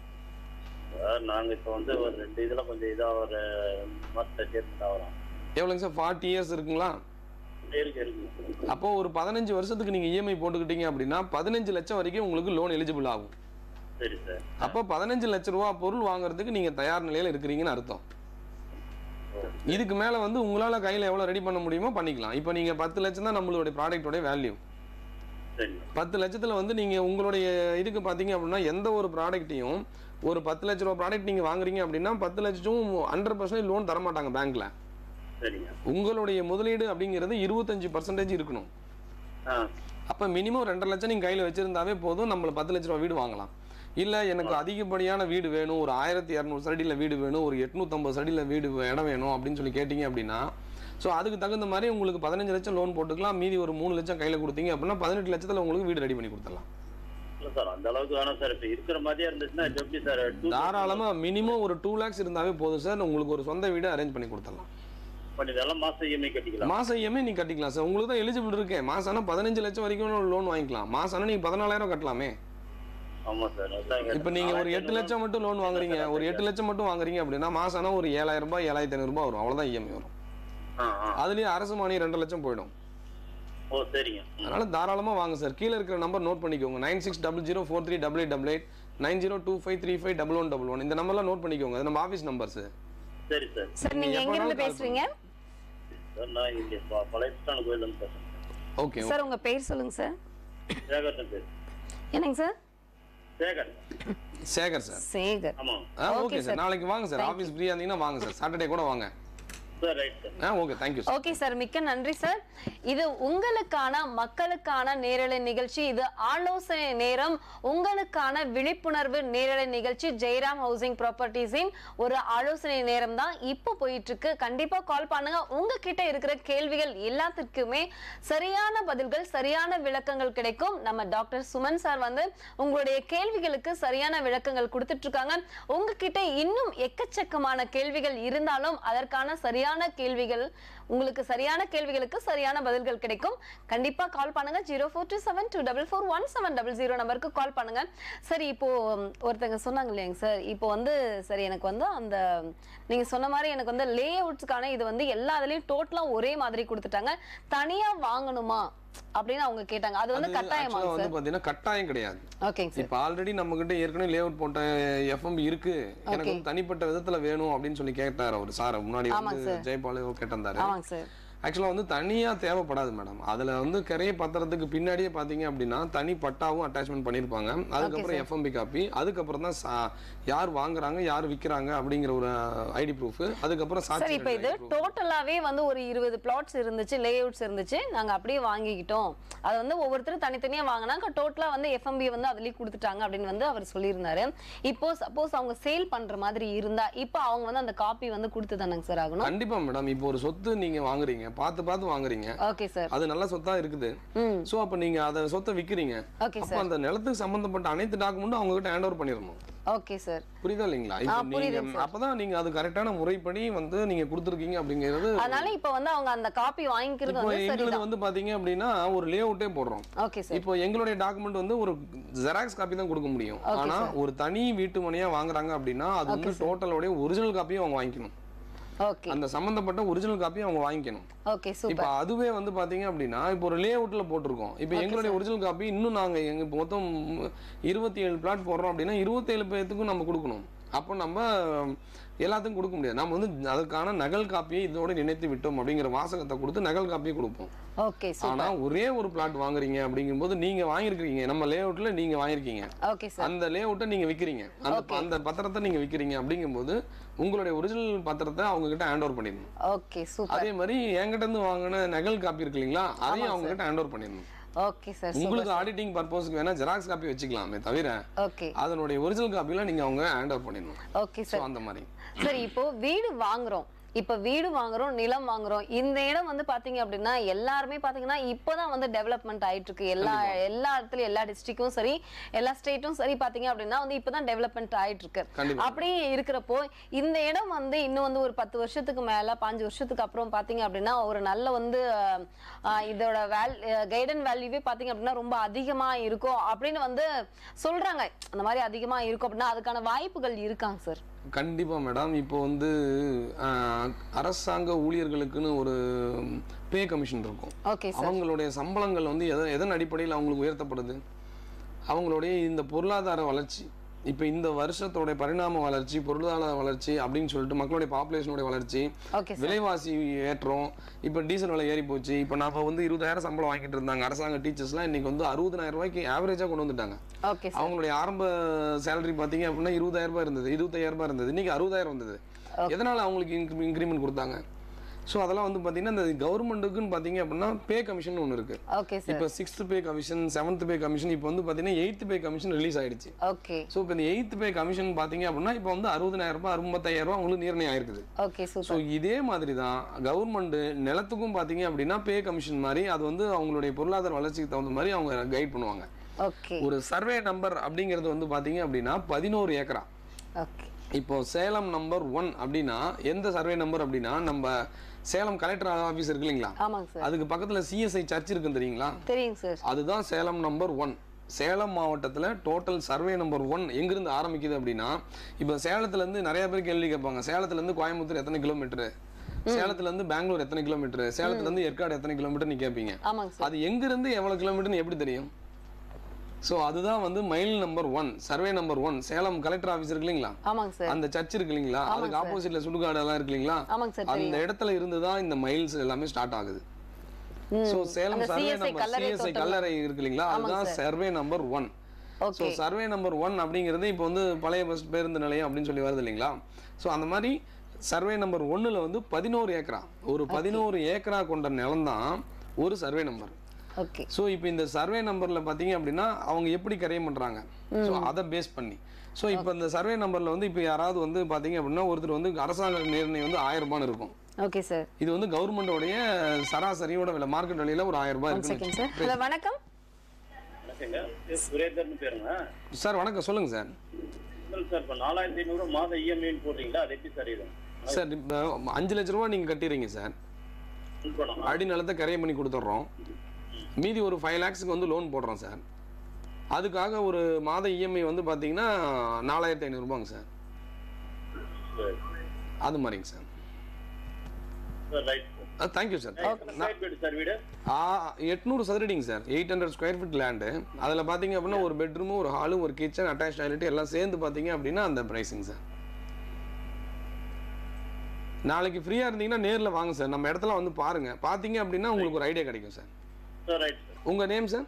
சார் நாங்க இப்ப வந்து ஒரு ரெண்டு இதுல கொஞ்சம் இதா ஒரு மாசத்தை சேர்த்து ஆகிறோம் எவ்வளோங்க சார் ஃபார்ட்டி இயர்ஸ் இருக்குங்களா இருக்கு இருக்கு அப்போ ஒரு பதினஞ்சு வருஷத்துக்கு நீங்கள் இஎம்ஐ போட்டுக்கிட்டீங்க அப்படின்னா பதினஞ்சு லட்சம் வரைக்கும் உங்களுக்கு லோன் எலிஜிபிள் ஆகும் சரி சார் அப்போ பதினஞ்சு லட்ச ரூபா பொருள் வாங்குறதுக்கு நீங்கள் தயார் நிலையில் இருக்கிறீங்கன்னு அர்த்தம் இதுக்கு மேலே வந்து உங்களால் கையில் எவ்வளோ ரெடி பண்ண முடியுமோ பண்ணிக்கலாம் இப்போ நீங்கள் பத்து லட்சம் தான் நம்மளுடைய ப்ராடக்டோடைய வேல்யூ சரி பத்து லட்சத்தில் வந்து நீங்கள் உங்களுடைய இதுக்கு பார்த்தீங்க அப்படின்னா எந்த ஒரு ப்ராடக்ட்டையும் ஒரு பத்து லட்ச ரூபா ப்ராடக்ட் நீங்கள் வாங்குறீங்க அப்படின்னா பத்து லட்சம் ஹண்ட்ரட் பர்சன்டேஜ் லோன் தர மாட்டாங்க பேங்க்கில் சரிங்க உங்களுடைய முதலீடு அப்படிங்கிறது இருபத்தஞ்சு பர்சன்டேஜ் இருக்கணும் ஆ அப்போ மினிமம் ரெண்டரை லட்சம் நீங்கள் கையில் வச்சிருந்தாவே போதும் நம்மள பத்து லட்ச ரூபா வீடு வாங்கலாம் இல்லை எனக்கு அதிகப்படியான வீடு வேணும் ஒரு ஆயிரத்தி இரநூறு சடியில் வீடு வேணும் ஒரு எட்நூற்றம்பது சடியில் வீடு வே- இடம் வேணும் அப்படின்னு சொல்லி கேட்டிங்க அப்படின்னா ஸோ அதுக்கு தகுந்த மாதிரி உங்களுக்கு பதினஞ்சு லட்சம் லோன் போட்டுக்கலாம் மீதி ஒரு மூணு லட்சம் கையில் கொடுத்தீங்க அப்படின்னா பதினெட்டு லட்சத்தில் உங்களுக்கு வீடு ரெடி பண்ணி கொடுத்துடலாம் இல்ல சார் அந்த அளவுக்கு வேணாம் சார் இப்ப இருக்கிற மாதிரியே இருந்துச்சுன்னா இப்ப எப்படி சார் two தாராளமாக மினிமம் ஒரு டூ லேக்ஸ் இருந்தாவே போதும் சார் உங்களுக்கு ஒரு சொந்த வீடு அரேஞ்ச் பண்ணி கொடுத்துடலாம் பட் இதெல்லாம் மாசம் இஎம்ஐ கட்டிக்கலாம் மாசம் இஎம்ஐ நீ கட்டிக்கலாம் சார் உங்களுக்கு தான் எலிஜிபிள் இருக்கேன் மாசம் ஆனால் பதினஞ்சு லட்சம் வரைக்கும் லோன் வாங்கிக்கலாம் மாசம் ஆனால் நீங்கள் பதினாலாயிரம் கட்டலாமே ஆமா சார் அதான் இங்க இப்போ நீங்கள் ஒரு எட்டு லட்சம் மட்டும் லோன் வாங்குறீங்க ஒரு எட்டு லட்சம் மட்டும் வாங்குறீங்க அப்படின்னா மாசம் ஆனால் ஒரு ஏழாயிரம் ரூபாய் ஏழாயிரத்தி ஐநூறுபா வரும் அவ்வளோதான் இஎம்ஐ வரும் ஆ ஆ அதுலேயே அரசு மானியம் ரெண்டு லட்சம் போயிடும் ஓ சரிங்க ம். அதனால தாராளமாக வாங்க சார் கீழே இருக்கிற நம்பர் நோட் பண்ணிக்கோங்க nine six double zero four three double eight double eight nine zero two five three five double one double one இந்த நம்பர்லாம் நோட் பண்ணிக்கோங்க அது நம்ம ஆஃபீஸ் நம்பர்ஸ் சரி சார் சார் நீங்க எப்ப எங்க இருந்து வேணாலும் call பேசுறீங்க சார் நான் இங்க ப- பழையஸ்தான கோயில் வந்து பேசுறேன் ஓகே சார் உங்க பேர் சொல்லுங்க சார் சேகர் பேர் என்னங்க சார் சேகர் சேகர் சார் சேகர் ஆமா ஆ Okay, ஓகே sir. சார் நாளைக்கு வாங்க சார் Thank ஆஃபீஸ் ஃப்ரீயாக இருந்தீங்கன்னா வாங்க சார் சாட்டர்டே கூட வாங்க சார் ரைட் சார் ஆ okay thank you sir okay sir மிக்க நன்றி சார் இது உங்களுக்கான மக்களுக்கான நேரலை நிகழ்ச்சி இது ஆலோசனை நேரம் உங்களுக்கான விழிப்புணர்வு நேரலை நிகழ்ச்சி ஜெயராம் ஹவுசிங் ப்ராப்பர்ட்டிஸின் ஒரு ஆலோசனை நேரம் தான் இப்போ போயிட்டு இருக்கு கண்டிப்பா கால் பண்ணுங்க உங்ககிட்ட இருக்கிற கேள்விகள் எல்லாத்துக்குமே சரியான பதில்கள் சரியான விளக்கங்கள் கிடைக்கும் நம்ம டாக்டர் சுமன் சார் வந்து உங்களுடைய கேள்விகளுக்கு சரியான விளக்கங்கள் கொடுத்துட்டு இருக்காங்க உங்ககிட்ட இன்னும் எக்கச்சக்கமான கேள்விகள் இருந்தாலும் அதற்கான சரியான கேள்விகள் உங்களுக்கு சரியான கேள்விகளுக்கு சரியான பதில்கள் கிடைக்கும் கண்டிப்பா கால் பண்ணுங்க zero four two seven two double four one seven double zero நம்பருக்கு கால் பண்ணுங்க சரி இப்போ ம், ஒருத்தங்க சொன்னாங்க இல்லையாங்க சார் இப்போ வந்து சரி எனக்கு வந்து அந்த நீங்க சொன்ன மாதிரி எனக்கு வந்து லே அவுட்ஸ்க்கான இது வந்து எல்லா இதுலயும் டோட்டலா ஒரே மாதிரி கொடுத்துட்டாங்க தனியா வாங்கணுமா அப்படின்னு அவங்க கேட்டாங்க அது வந்து கட்டாயமா ஆக்சுவலாக வந்து சார் பார்த்தீங்கன்னா கட்டாயம் கிடையாது ஓகேங்க சார் இப்போ ஆல்ரெடி நம்ம கிட்ட ஏற்கனவே லே அவுட் போட்ட எஃப்எம்பி இருக்கு எனக்கு Okay. வந்து தனிப்பட்ட விதத்துல வேணும் அப்படின்னு சொல்லி கேட்டார் அவர் சார் முன்னாடி ஆமாங்க வந்து sir. ஜெயபால் கேட்டிருந்தாரு ஆமாங்க சார் ஆக்சுவலாக வந்து தனியாக தேவைப்படாது மேடம் அதில் வந்து கிரைய பத்திரத்துக்கு பின்னாடியே பார்த்தீங்க அப்படின்னா தனி பட்டாவும் அட்டாச்மெண்ட் பண்ணியிருப்பாங்க அதுக்கப்புறம் எஃப்எம்பி காப்பி அதுக்கப்புறம் தான் சா- யார் வாங்குறாங்க யார் விற்கிறாங்க அப்படிங்கிற ஒரு ஐடி ப்ரூஃப் அதுக்கப்புறம் சார் சாட்சி இப்போ இது டோட்டலாவே வந்து ஒரு இருபது பிளாட்ஸ் இருந்துச்சு லேஅவுட்ஸ் இருந்துச்சு நாங்க அப்படியே வாங்கிக்கிட்டோம் அது வந்து ஒவ்வொருத்தரும் தனித்தனியா வாங்கினாங்க டோட்டலா வந்து எஃப்எம்பி வந்து அதுலயே கொடுத்துட்டாங்க அப்படின்னு வந்து அவர் சொல்லியிருந்தாரு இப்போ சப்போஸ் அவங்க சேல் பண்ற மாதிரி இருந்தா இப்போ அவங்க வந்து அந்த காப்பி வந்து கொடுத்து தானங்க சார் ஆகணும் கண்டிப்பா மேடம் இப்போ ஒரு சொத்து நீங்க வாங்குறீங்க பார்த்து பார்த்து வாங்குறீங்க ஓகே சார் அது நல்ல சொத்தா இருக்குது ம் சோ அப்ப நீங்க அதை சொத்தை விக்கிறீங்க ஓகே அப்ப சார் அந்த நிலத்துக்கு சம்பந்தப்பட்ட அனைத்து டாக்குமெண்ட்டும் அவங்க கிட்ட ஹேண்ட் ஓவர் பண்ணிடணும் ஓகே சார் புரியுதா இல்லைங்களா இப்போ நீங்க புரியுதுங்க அப்பதான் நீங்க அது கரெக்டான முறைப்படி வந்து நீங்க கொடுத்துருக்கீங்க அப்படிங்கிறது அதனால இப்போ வந்து அவங்க அந்த காப்பி வாங்கிக்கிறது இப்போ வந்து எங்களுது சரிதான் வந்து பாத்தீங்க அப்படின்னா ஒரு லே அவுட்டே போடுறோம் ஓகே சார் இப்போ எங்களுடைய டாக்குமெண்ட் வந்து ஒரு ஜெராக்ஸ் காப்பி தான் கொடுக்க முடியும் ஆனா ஒரு தனி வீட்டு மனையா வாங்குறாங்க அப்படின்னா அது வந்து டோட்டலோட ஒரிஜினல் காப்பியும் அவங்க வாங்கிக்கணும் ஓகே அந்த சம்பந்தப்பட்ட ஒரிஜினல் காப்பியும் அவங்க வாங்கிக்கணும் ஓகே இப்போ சூப்பர் அதுவே வந்து பாத்தீங்க அப்படின்னா இப்போ ஒரு லே அவுட்ல போட்டிருக்கோம் இப்போ எங்களுடைய ஒரிஜினல் காப்பி இன்னும் நாங்க எங்க இப்போ மொத்தம் இருபத்தி ஏழு பிளாட் போடுறோம் அப்படின்னா இருபத்தேழு பேர்த்துக்கும் நம்ம கொடுக்கணும் அப்போ நம்ம எல்லாத்துக்கும் கொடுக்க முடியாது நம்ம வந்து அதுக்கான நகல் காப்பியை இதோட நினைத்து விட்டோம் அப்படிங்கிற வாசகத்தை கொடுத்து நகல் காப்பியை கொடுப்போம் ஓகே ஆனா சூப்பர் ஒரே ஒரு பிளாட் வாங்குறீங்க அப்படிங்கும்போது நீங்க வாங்கியிருக்கீங்க நம்ம லே அவுட்ல நீங்க வாங்கியிருக்கீங்க ஓகே சார் அந்த லே அவுட்டை நீங்க விக்கிறீங்க அந்த அந்த பத்திரத்தை நீங்க விக்கிறீங்க அப்படிங்கும்போது உங்களுடைய ஒரிஜினல் பத்திரத்தை அவங்க கிட்ட ஹேண்ட் ஓவர் பண்ணிடணும் ஓகே சூப்பர் அதே மாதிரி என்கிட்ட இருந்து வாங்கின நகல் காப்பி இருக்கு இல்லைங்களா அதையும் அவங்க கிட்ட ஹேண்ட் ஓவர் பண்ணிடணும் ஓகே சார் உங்களுக்கு ஆடிட்டிங் பர்பஸ்க்கு வேணா ஜெராக்ஸ் காப்பி வச்சுக்கலாமே தவிர ஓகே அதனுடைய ஒரிஜினல் காப்பிலாம் நீங்க அவங்க ஹேண்ட் ஓவர் பண்ணிடணும் ஓகே ஸோ சார் அந்த மாதிரி சரி இப்போ வீடு வாங்குறோம் இப்ப வீடு வாங்குறோம் நிலம் வாங்குறோம் இந்த இடம் வந்து பாத்தீங்க அப்படின்னா எல்லாருமே பாத்தீங்கன்னா இப்பதான் வந்து டெவலப்மெண்ட் ஆயிட்டு இருக்கு எல்லா எல்லா இடத்துலயும் எல்லா டிஸ்ட்ரிக்டும் சரி எல்லா ஸ்டேட்டும் சரி பாத்தீங்க அப்படின்னா வந்து இப்பதான் டெவலப்மெண்ட் ஆயிட்டு இருக்கு கண்டிப்பா. அப்படி இருக்கிறப்போ இந்த இடம் வந்து இன்னும் வந்து ஒரு பத்து வருஷத்துக்கு மேல பாஞ்சு வருஷத்துக்கு அப்புறம் பாத்தீங்க அப்படின்னா ஒரு நல்ல வந்து அஹ், அஹ், இதோட வேல் கைடன் வேல்யூவே பாத்தீங்க அப்படின்னா ரொம்ப அதிகமா இருக்கும் அப்படின்னு வந்து சொல்றாங்க அந்த மாதிரி அதிகமா இருக்கும் அப்படின்னா அதுக்கான வாய்ப்புகள் இருக்காங்க சார் கண்டிப்பா மேடம் இப்போ வந்து ஆஹ், அரசாங்க ஊழியர்களுக்குன்னு ஒரு பே கமிஷன் இருக்கும் ஓகே சார் அவங்களுடைய சம்பளங்கள் வந்து எதன் எதன் அடிப்படையில் அவங்களுக்கு உயர்த்தப்படுது அவங்களுடைய இந்த பொருளாதார வளர்ச்சி இப்போ இந்த வருஷத்தோட பரிணாம வளர்ச்சி பொருளாதார வளர்ச்சி அப்படின்னு சொல்லிட்டு மக்களுடைய பாப்புலேஷனுடைய வளர்ச்சி ஓகே சார் விலைவாசி ஏற்றம் இப்போ டீசல் விலை ஏறி போச்சு இப்போ நாம வந்து இருபதாயிரம் சம்பளம் வாங்கிட்டு இருந்தாங்க அரசாங்க டீச்சர்ஸ்லாம் இன்னைக்கு வந்து அறுபதாயிரம் ரூபாய்க்கு ஆவரேஜாக கொண்டு வந்துட்டாங்க ஓகே சார் அவங்களுடைய ஆரம்ப சேலரி பார்த்தீங்க அப்படின்னா இருபதாயிரம் ரூபாய் இருந்தது இருபத்தாயிரம் ரூபாய் இருந்தது இன்னைக்கு அறுபதாயிரம் வந்தது எதனால அவங்களுக்கு இன்க்ரிமெண்ட் கொடுத்தாங்க ஸோ அதெல்லாம் வந்து பார்த்தீங்கன்னா இந்த கவர்மெண்ட்டுக்குன்னு பார்த்தீங்க அப்படின்னா பே கமிஷன் ஒன்று இருக்கு ஓகே சார் இப்போ sixth pay commission seventh pay commission இப்போ வந்து பார்த்தீங்கன்னா எயித்து பே கமிஷன் ரிலீஸ் ஆயிடுச்சு ஓகே ஸோ இப்போ இந்த எயித்து பே கமிஷன் பார்த்தீங்க அப்படின்னா இப்போ வந்து அறுபதாயிரம் ரூபாய் அறுபத்தாயிரம் ரூபாய் உங்களுக்கு நிர்ணயம் ஆயிருக்குது ஓகே ஸோ சூப்பர் இதே மாதிரி தான் கவர்மெண்ட் நிலத்துக்கும் பார்த்தீங்க அப்படின்னா பே கமிஷன் மாதிரி அது வந்து அவங்களுடைய பொருளாதார வளர்ச்சிக்கு தகுந்த மாதிரி அவங்க கைட் பண்ணுவாங்க ஓகே ஒரு சர்வே நம்பர் அப்படிங்கிறது வந்து பார்த்தீங்க அப்படின்னா பதினோரு ஏக்கரா ஓகே இப்போ சேலம் நம்பர் ஒன் அப்படின்னா எந்த சர்வே நம்பர் அப்படின்னா நம்ம சேலம் கலெக்டர் ஆஃபீஸ் இருக்கு இல்லைங்களா ஆமாங்க சார் அதுக்கு பக்கத்துல சிஎஸ்ஐ சர்ச் இருக்குன்னு தெரியுங்களா தெரியுங்க சார் அதுதான் சேலம் நம்பர் ஒன் சேலம் மாவட்டத்தில் டோட்டல் சர்வே நம்பர் ஒன் எங்கிருந்து ஆரம்பிக்குது அப்படின்னா இப்போ சேலத்துலேருந்து நிறைய பேர் கேள்வி கேட்பாங்க சேலத்துலேருந்து கோயம்புத்தூர் எத்தனை கிலோமீட்டர் சேலத்துலேருந்து பெங்களூர் எத்தனை கிலோமீட்டர் சேலத்துலேருந்து ஏற்காடு எத்தனை கிலோமீட்டர் நீ கேட்பீங்க ஆமாங்க சார் அது எங்கிருந்து எவ்வளோ கிலோமீட்டர்னு எப்படி தெரியும் ஸோ அதுதான் வந்து mile number one survey number one Salem collector office இருக்கு இல்லைங்களா ஆமாங்க சார் அந்த சர்ச் இருக்கு இல்லைங்களா அதுக்கு ஆப்போசிட்ல சுடுகாடு எல்லாம் இருக்கு இல்லைங்களா ஆமாங்க சார் அந்த இடத்துல இருந்து தான் இந்த மைல்ஸ் எல்லாமே ஸ்டார்ட் ஆகுது ம். ஸோ சேலம் அந்த சர்வே CSI நம்பர் கல்லறை சிஎஸ்ஐ தோட்டம். கல்லறை இருக்கு இல்லைங்களா அதுதான் survey number one so okay survey number one அப்படிங்கிறது இப்போ வந்து பழைய பஸ் பேருந்து நிலையம் அப்படின்னு சொல்லி வருது இல்லைங்களா ஸோ அந்த மாதிரி சர்வே நம்பர் ஒன்னுல வந்து பதினோரு ஏக்கரா ஒரு பதினோரு ஏக்கரா கொண்ட நிலம் தான் ஒரு சர்வே நம்பர் ஓகே ஸோ இப்போ இந்த சர்வே நம்பர்ல பாத்தீங்க அப்படின்னா அவங்க எப்படி கரையம் பண்றாங்க ஸோ அதை பேஸ் பண்ணி ஸோ இப்போ இந்த சர்வே நம்பர்ல வந்து இப்போ யாராவது வந்து பாத்தீங்க அப்படின்னா ஒருத்தர் வந்து அரசாங்க நிர்ணயம் வந்து ஆயிரம் ரூபான்னு இருக்கும் ஓகே சார் இது வந்து கவர்மெண்டோடைய சராசரியோட விலை மார்க்கெட் விலையில ஒரு ஆயிரம் ரூபாய் ஒன் செகண்ட் இருக்கு சார் ஹலோ வணக்கம் வணக்கங்க இது சுரேந்தர்னு பேருங்க சார் வணக்கம் சொல்லுங்க சார் சொல்லுங்க சார் இப்போ நாலாயிரத்தி ஐநூறு மாதம் இஎம்ஐன்னு போடுறீங்களா அது எப்படி சார் இது சார் இப்போ அஞ்சு லட்ச ரூபா நீங்க கட்டிடுறீங்க சார் ஃபுல் பணமா அடி நிலத்தை கரையம் பண்ணி கொடுத்துட்றோம் மீதி ஒரு ஃபைவ் லேக்ஸுக்கு வந்து லோன் போடுறோம் சார் அதுக்காக ஒரு மாத இஎம்ஐ வந்து பார்த்தீங்கன்னா நாலாயிரத்தி ஐநூறுபாங்க சார் சரி அது மாதிரிங்க sir sir right thank you sir square feet sir வீடு எட்நூறு சதுரடிங்க sir eight hundred square feet land அதில் பார்த்தீங்க அப்படின்னா ஒரு பெட்ரூமும் ஒரு ஹாலும் ஒரு கிச்சன் அட்டாச் டாய்லெட் எல்லாம் சேர்ந்து பார்த்தீங்க அப்படின்னா அந்த ப்ரைஸிங் சார் நாளைக்கு ஃப்ரீயா இருந்தீங்கன்னா நேர்ல வாங்க சார் நம்ம இடத்துல வந்து பாருங்க பாத்தீங்க அப்படின்னா உங்களுக்கு ஒரு ஐடியா கிடைக்கும் சார் சார் ரைட் சார் உங்க name sir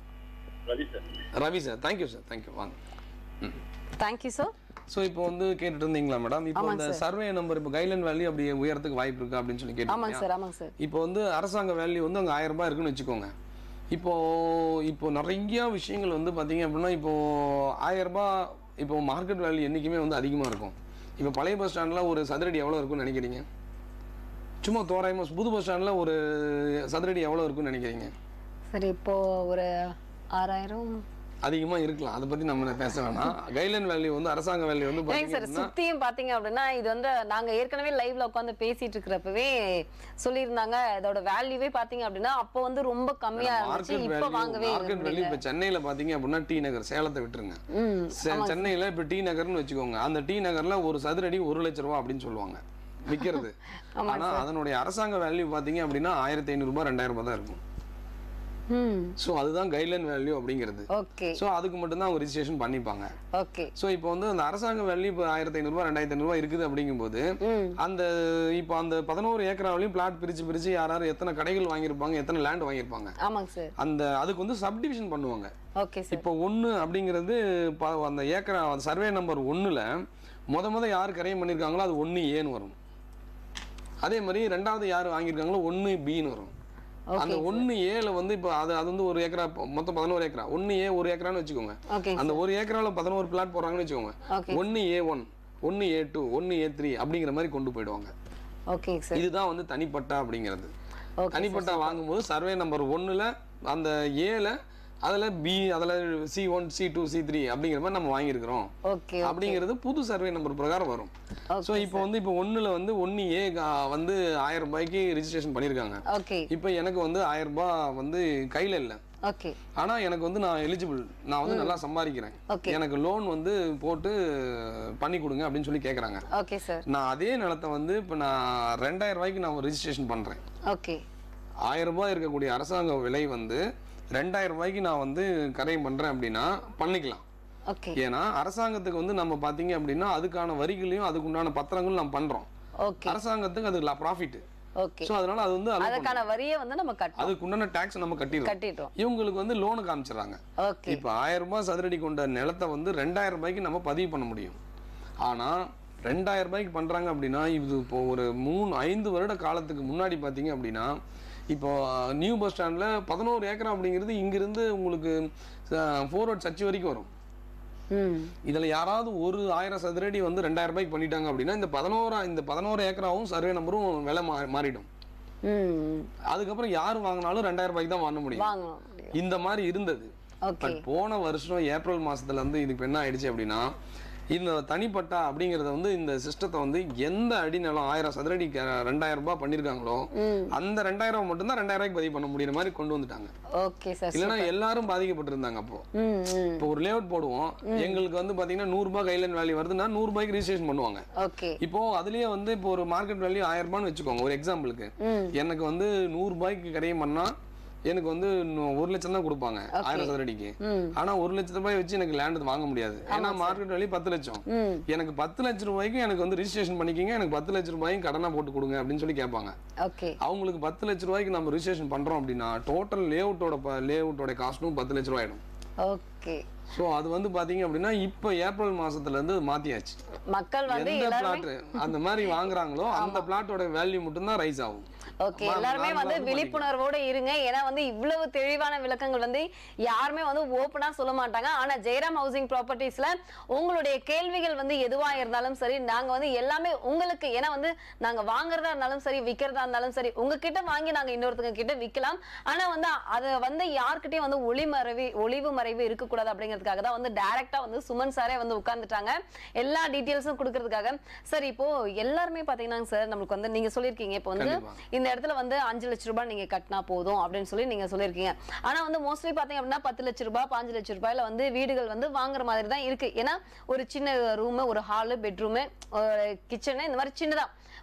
Ravi sir Ravi sir thank you sir thank you வாங்க தேங்க்யூ சார் ஸோ இப்போ வந்து கேட்டுட்டு இருந்தீங்களா மேடம் இப்போ ஆமாங்க இந்த சார். சர்வே நம்பர் இப்போ கைட்லைன் வேல்யூ அப்படி உயரத்துக்கு வாய்ப்பு இருக்கு அப்படின்னு சொல்லி ஆமாங்க கேட்டீங்க சார் ஆமாங்க சார் இப்போ வந்து அரசாங்க வேல்யூ வந்து அங்கே ஆயிரம் ரூபாய் இருக்குன்னு வச்சுக்கோங்க இப்போ இப்போ நிறைய விஷயங்கள் வந்து பார்த்தீங்க அப்படின்னா இப்போ ஆயிரம் ரூபாய் இப்போ மார்க்கெட் வேல்யூ என்றைக்குமே வந்து அதிகமாக இருக்கும் இப்போ பழைய பஸ் ஸ்டாண்டில் ஒரு சதுரடி எவ்வளோ இருக்கும்னு நினைக்கிறீங்க சும்மா தோராயமாக புது பஸ் ஸ்டாண்டில் ஒரு சதுரடி எவ்வளோ இருக்கும்னு நினைக்கிறீங்க சரி இப்போ ஒரு ஆறாயிரம் அதிகமாக இருக்கலாம் அதை பற்றி நம்ம பேச வேணாம் கைட்லைன் வேல்யூ வந்து அரசாங்க வேல்யூ வந்து ஏங்க பார்த்தீங்க சார் அப்படின்னா சுத்தியும் பாத்தீங்க அப்படின்னா இது வந்து நாங்க ஏற்கனவே லைவ்ல உட்காந்து பேசிட்டு இருக்கிறப்பவே சொல்லியிருந்தாங்க இதோட வேல்யூவே பாத்தீங்க அப்படின்னா அப்போ வந்து ரொம்ப கம்மியா இருந்துச்சு மார்க்கெட் இப்ப வேல்யூ வாங்கவே மார்க்கெட் வேல்யூ முடியல இப்போ சென்னையில் பார்த்தீங்க அப்படின்னா டி நகர் சேலத்தை விட்டுருங்க ம் செ- சென்னையில இப்ப டி நகர்னு வச்சுக்கோங்க அந்த டி நகர்ல ஒரு சதுரடி ஒரு லட்ச ரூபா அப்படின்னு சொல்லுவாங்க விக்கிறது ஆனா அதனுடைய அரசாங்க வேல்யூ பாத்தீங்க அப்படின்னா ஆயிரத்தி ஐநூறு ரூபாய் ரெண்டாயிரம் ரூபாய் தான் இருக்கும் ம் சோ அதுதான் கைட்லைன் வேல்யூ அப்படிங்கிறது ஓகே சோ அதுக்கு மட்டும்தான் அவங்க ரிஜிஸ்ட்ரேஷன் பண்ணிப்பாங்க ஓகே சோ இப்போ வந்து அந்த அரசாங்க வேல்யூ இப்போ ஆயிரத்தி ஐநூறு ரூபாய் ரெண்டாயிரத்தி ஐநூறு ரூபாய் இருக்குது அப்படிங்கும்போது ம் அந்த இப்போ அந்த பதினோரு ஏக்கராவிலையும் பிளாட் பிரிச்சு பிரிச்சு யார் யார் எத்தனை கடைகள் வாங்கியிருப்பாங்க எத்தனை லேண்ட் வாங்கியிருப்பாங்க ஆமாங்க சார் அந்த அதுக்கு வந்து சப்டிவிஷன் பண்ணுவாங்க ஓகே சார் இப்போ ஒன்று அப்படிங்கிறது ப- அந்த ஏக்கரா சர்வே நம்பர் ஒன்றில் முத முத யார் கரையம் பண்ணியிருக்காங்களோ அது ஒன்று ஏன்னு வரும் அதே மாதிரி ரெண்டாவது யார் வாங்கியிருக்காங்களோ ஒன்று பின்னு வரும் அந்த ஒன்று ஏல வந்து இப்போ அது அது வந்து ஒரு ஏக்கரா மொத்தம் பதினோரு ஏக்கரா ஒன்று ஏ ஒரு ஏக்கரான்னு வச்சுக்கோங்க ஓகே அந்த ஒரு ஏக்கரால பதினோரு பிளாட் போடுறாங்கன்னு வச்சுக்கோங்க ஓகே ஒன்று ஏ ஒன் ஒன்று ஏ டூ ஒன்று ஏ த்ரீ அப்படிங்கிற மாதிரி கொண்டு போயிடுவாங்க ஓகேங்க சார் இதுதான் வந்து தனிப்பட்டா அப்படிங்கிறது ஓகே தனிப்பட்டா வாங்கும்போது சர்வே நம்பர் ஒன்றில் அந்த ஏல அதில் பி அதில் C one C two C three அப்படிங்கிற மாதிரி நம்ம வாங்கியிருக்கிறோம் ஓகே அப்படிங்கிறது புது சர்வே நம்பர் பிரகாரம் வரும் ஸோ இப்போ வந்து இப்போ ஒன்றில் வந்து ஒன்று ஏ வந்து ஆயிரம் ரூபாய்க்கு ரிஜிஸ்ட்ரேஷன் பண்ணியிருக்காங்க ஓகே இப்போ எனக்கு வந்து ஆயிரம் ரூபாய் வந்து கையில் இல்லை ஓகே ஆனால் எனக்கு வந்து நான் எலிஜிபிள் நான் வந்து நல்லா சம்பாதிக்கிறேன் Okay. எனக்கு லோன் வந்து போட்டு பண்ணி கொடுங்க அப்படின்னு சொல்லி கேட்குறாங்க ஓகே சார் நான் அதே நிலத்தை வந்து இப்போ நான் ரெண்டாயிரம் ரூபாய்க்கு நான் ரிஜிஸ்ட்ரேஷன் பண்ணுறேன் ஓகே ஆயிரம் ரூபாய் இருக்கக்கூடிய அரசாங்க விலை வந்து ரெண்டாயிரம் ரூபாய்க்கு நான் வந்து கரையம் பண்றேன் அப்படின்னா பண்ணிக்கலாம் ஓகே ஏன்னா அரசாங்கத்துக்கு வந்து நம்ம பாத்தீங்க அப்படின்னா அதுக்கான வரிகளையும் அதுக்குண்டான பத்திரங்களும் நம்ம பண்றோம் ஓகே அரசாங்கத்துக்கு அது ப்ராஃபிட் ஓகே ஸோ அதனால அது வந்து allow பண்ணும். அதுக்கான வரியை வந்து நம்ம கட்டணும் அதுக்கு உண்டான டேக்ஸ் நம்ம கட்டிடுறோம் கட்டிட்டோம் இவங்களுக்கு வந்து லோனு காமிச்சிடுறாங்க ஓகே இப்போ ஆயிரம் ரூபாய் சதுரடி கொண்ட நிலத்தை வந்து ரெண்டாயிரம் ரூபாய்க்கு நம்ம பதிவு பண்ண முடியும் ஆனா ரெண்டாயிரம் ரூபாய்க்கு பண்றாங்க அப்படின்னா இது இப்போ ஒரு மூணு ஐந்து வருட காலத்துக்கு முன்னாடி பார்த்தீங்க அப்படின்னா இப்போ நியூ பஸ் ஸ்டாண்டில் பதினோரு ஏக்கரா அப்படிங்கிறது இங்கிருந்து உங்களுக்கு ஃபோர்வர்ட் சர்ச் வரைக்கும் வரும் ம் இதில் யாராவது ஒரு ஆயிரம் சதுரடி வந்து ரெண்டாயிரம் ரூபாய்க்கு பண்ணிட்டாங்க அப்படின்னா இந்த பதினோரா இந்த பதினோரு ஏக்கராவும் சர்வே நம்பரும் விலை மா மாறிடும் ம் அதுக்கப்புறம் யார் வாங்கினாலும் ரெண்டாயிரம் ரூபாய்க்கு தான் வாங்க முடியும் வாங்கணும் முடியும் இந்த மாதிரி இருந்தது ஓகே பட் போன வருஷம் ஏப்ரல் மாசத்துல இருந்து இதுக்கு என்ன ஆயிடுச்சு அப்படின்னா இந்த தனிப்பட்டா அப்படிங்கறத வந்து இந்த சிஸ்டத்தை வந்து எந்த அடி நிலம் ஆயிரம் சதுரடி க- ரெண்டாயிரம் ரூபாய் பண்ணிருக்காங்களோ ம் அந்த ரெண்டாயிரம் ரூபாய் மட்டும்தான் ரெண்டாயிரம் ரூபாய்க்கு பதிவு பண்ண முடியுற மாதிரி கொண்டு வந்துட்டாங்க ஓகே சார் இல்லைன்னா எல்லாரும் பாதிக்கப்பட்டிருந்தாங்க அப்போ ம் ம் இப்போ ஒரு லேஅவுட் போடுவோம் எங்களுக்கு வந்து பாத்தீங்கன்னா நூறு ரூபாய் கைட்லைன் வேல்யூ வருதுன்னா நூறு ரூபாய்க்கு ரிஜிஸ்ட்ரேஷன் பண்ணுவாங்க ஓகே இப்போ அதுலயே வந்து இப்போ ஒரு மார்க்கெட் வேல்யூ ஆயிரம் ரூபான்னு வச்சுக்கோங்க ஒரு எக்ஸாம்பிளுக்கு ம் எனக்கு வந்து நூறு ரூபாய்க்கு கரையும் பண்ணா எனக்கு வந்து இன்னும் ஒரு லட்சம் தான் கொடுப்பாங்க ஆயிரம் சதுரடிக்கு ம் ஆனா ஒரு லட்ச ரூபாய் வச்சு எனக்கு லேண்ட் வாங்க முடியாது ஏன்னா மார்க்கெட் வேல்யூ பத்து லட்சம் ம் எனக்கு பத்து லட்ச ரூபாய்க்கு எனக்கு வந்து ரிஜிஸ்ட்ரேஷன் பண்ணிக்கிங்க எனக்கு பத்து லட்ச ரூபாயும் கடனா போட்டு கொடுங்க அப்படின்னு சொல்லி கேட்பாங்க ஓகே அவங்களுக்கு பத்து லட்ச ரூபாய்க்கு நம்ம ரிஜிஸ்ட்ரேஷன் பண்றோம் அப்படின்னா டோட்டல் லேஅவுட்டோட லேஅவுட்டோட காஸ்ட்டும் பத்து லட்ச ரூபாய் ஆயிடும் ஓகே ஸோ அது வந்து பாத்தீங்க அப்படின்னா இப்போ ஏப்ரல் மாசத்துல இருந்து அது மாத்தியாச்சு மக்கள் வந்து எந்த எல்லாருமே பிளாட் அந்த மாதிரி வாங்குறாங்களோ அந்த பிளாட்டோட வேல்யூ மட்டும்தான் ரைஸ் ஆகும் ஓகே மா- எல்லாருமே நார்மலா வந்து வந்து விழிப்புணர்வோட இருங்க ஏன்னா வந்து இவ்வளவு தெளிவான விளக்கங்கள் வந்து யாருமே வந்து ஓப்பனா சொல்ல மாட்டாங்க ஆனா ஜெயராம் ஹவுசிங் ப்ராப்பர்ட்டிஸ்ல உங்களுடைய கேள்விகள் வந்து எதுவா இருந்தாலும் சரி நாங்க வந்து எல்லாமே உங்களுக்கு ஏன்னா வந்து நாங்க வாங்குறதா இருந்தாலும் சரி விக்கிறதா இருந்தாலும் சரி உங்ககிட்ட வாங்கி நாங்க இன்னொருத்தங்க கிட்ட விக்கலாம் ஆனா வந்து அதை வந்து யார்கிட்டயும் வந்து ஒளிமறைவு ஒளிவு மறைவு இருக்கக்கூடாது அப்படிங்கிறதுக்காக தான் வந்து டைரக்டா வந்து சுமன் சாரே வந்து உட்கார்ந்துட்டாங்க எல்லா டீட்டெயில்ஸும் கொடுக்கறதுக்காக சார் இப்போ எல்லாருமே பாத்தீங்கன்னா சார் நம்மளுக்கு வந்து நீங்க சொல்லியிருக்கீங்க இப்போ வந்து கண்டிப்பா. இந்த இடத்துல வந்து அஞ்சு லட்ச ரூபாய் நீங்க கட்டினா போதும் அப்படின்னு சொல்லி நீங்க சொல்லியிருக்கீங்க ஆனா வந்து மோஸ்ட்லி பாத்தீங்க அப்படின்னா பத்து லட்ச ரூபாய் பாஞ்சு லட்ச ரூபாயில வந்து வீடுகள் வந்து வாங்குற மாதிரி தான் இருக்கு ஏன்னா ஒரு சின்ன ரூம் ஒரு ஹாலு பெட்ரூமு கிச்சனு இந்த மாதிரி சின்னதா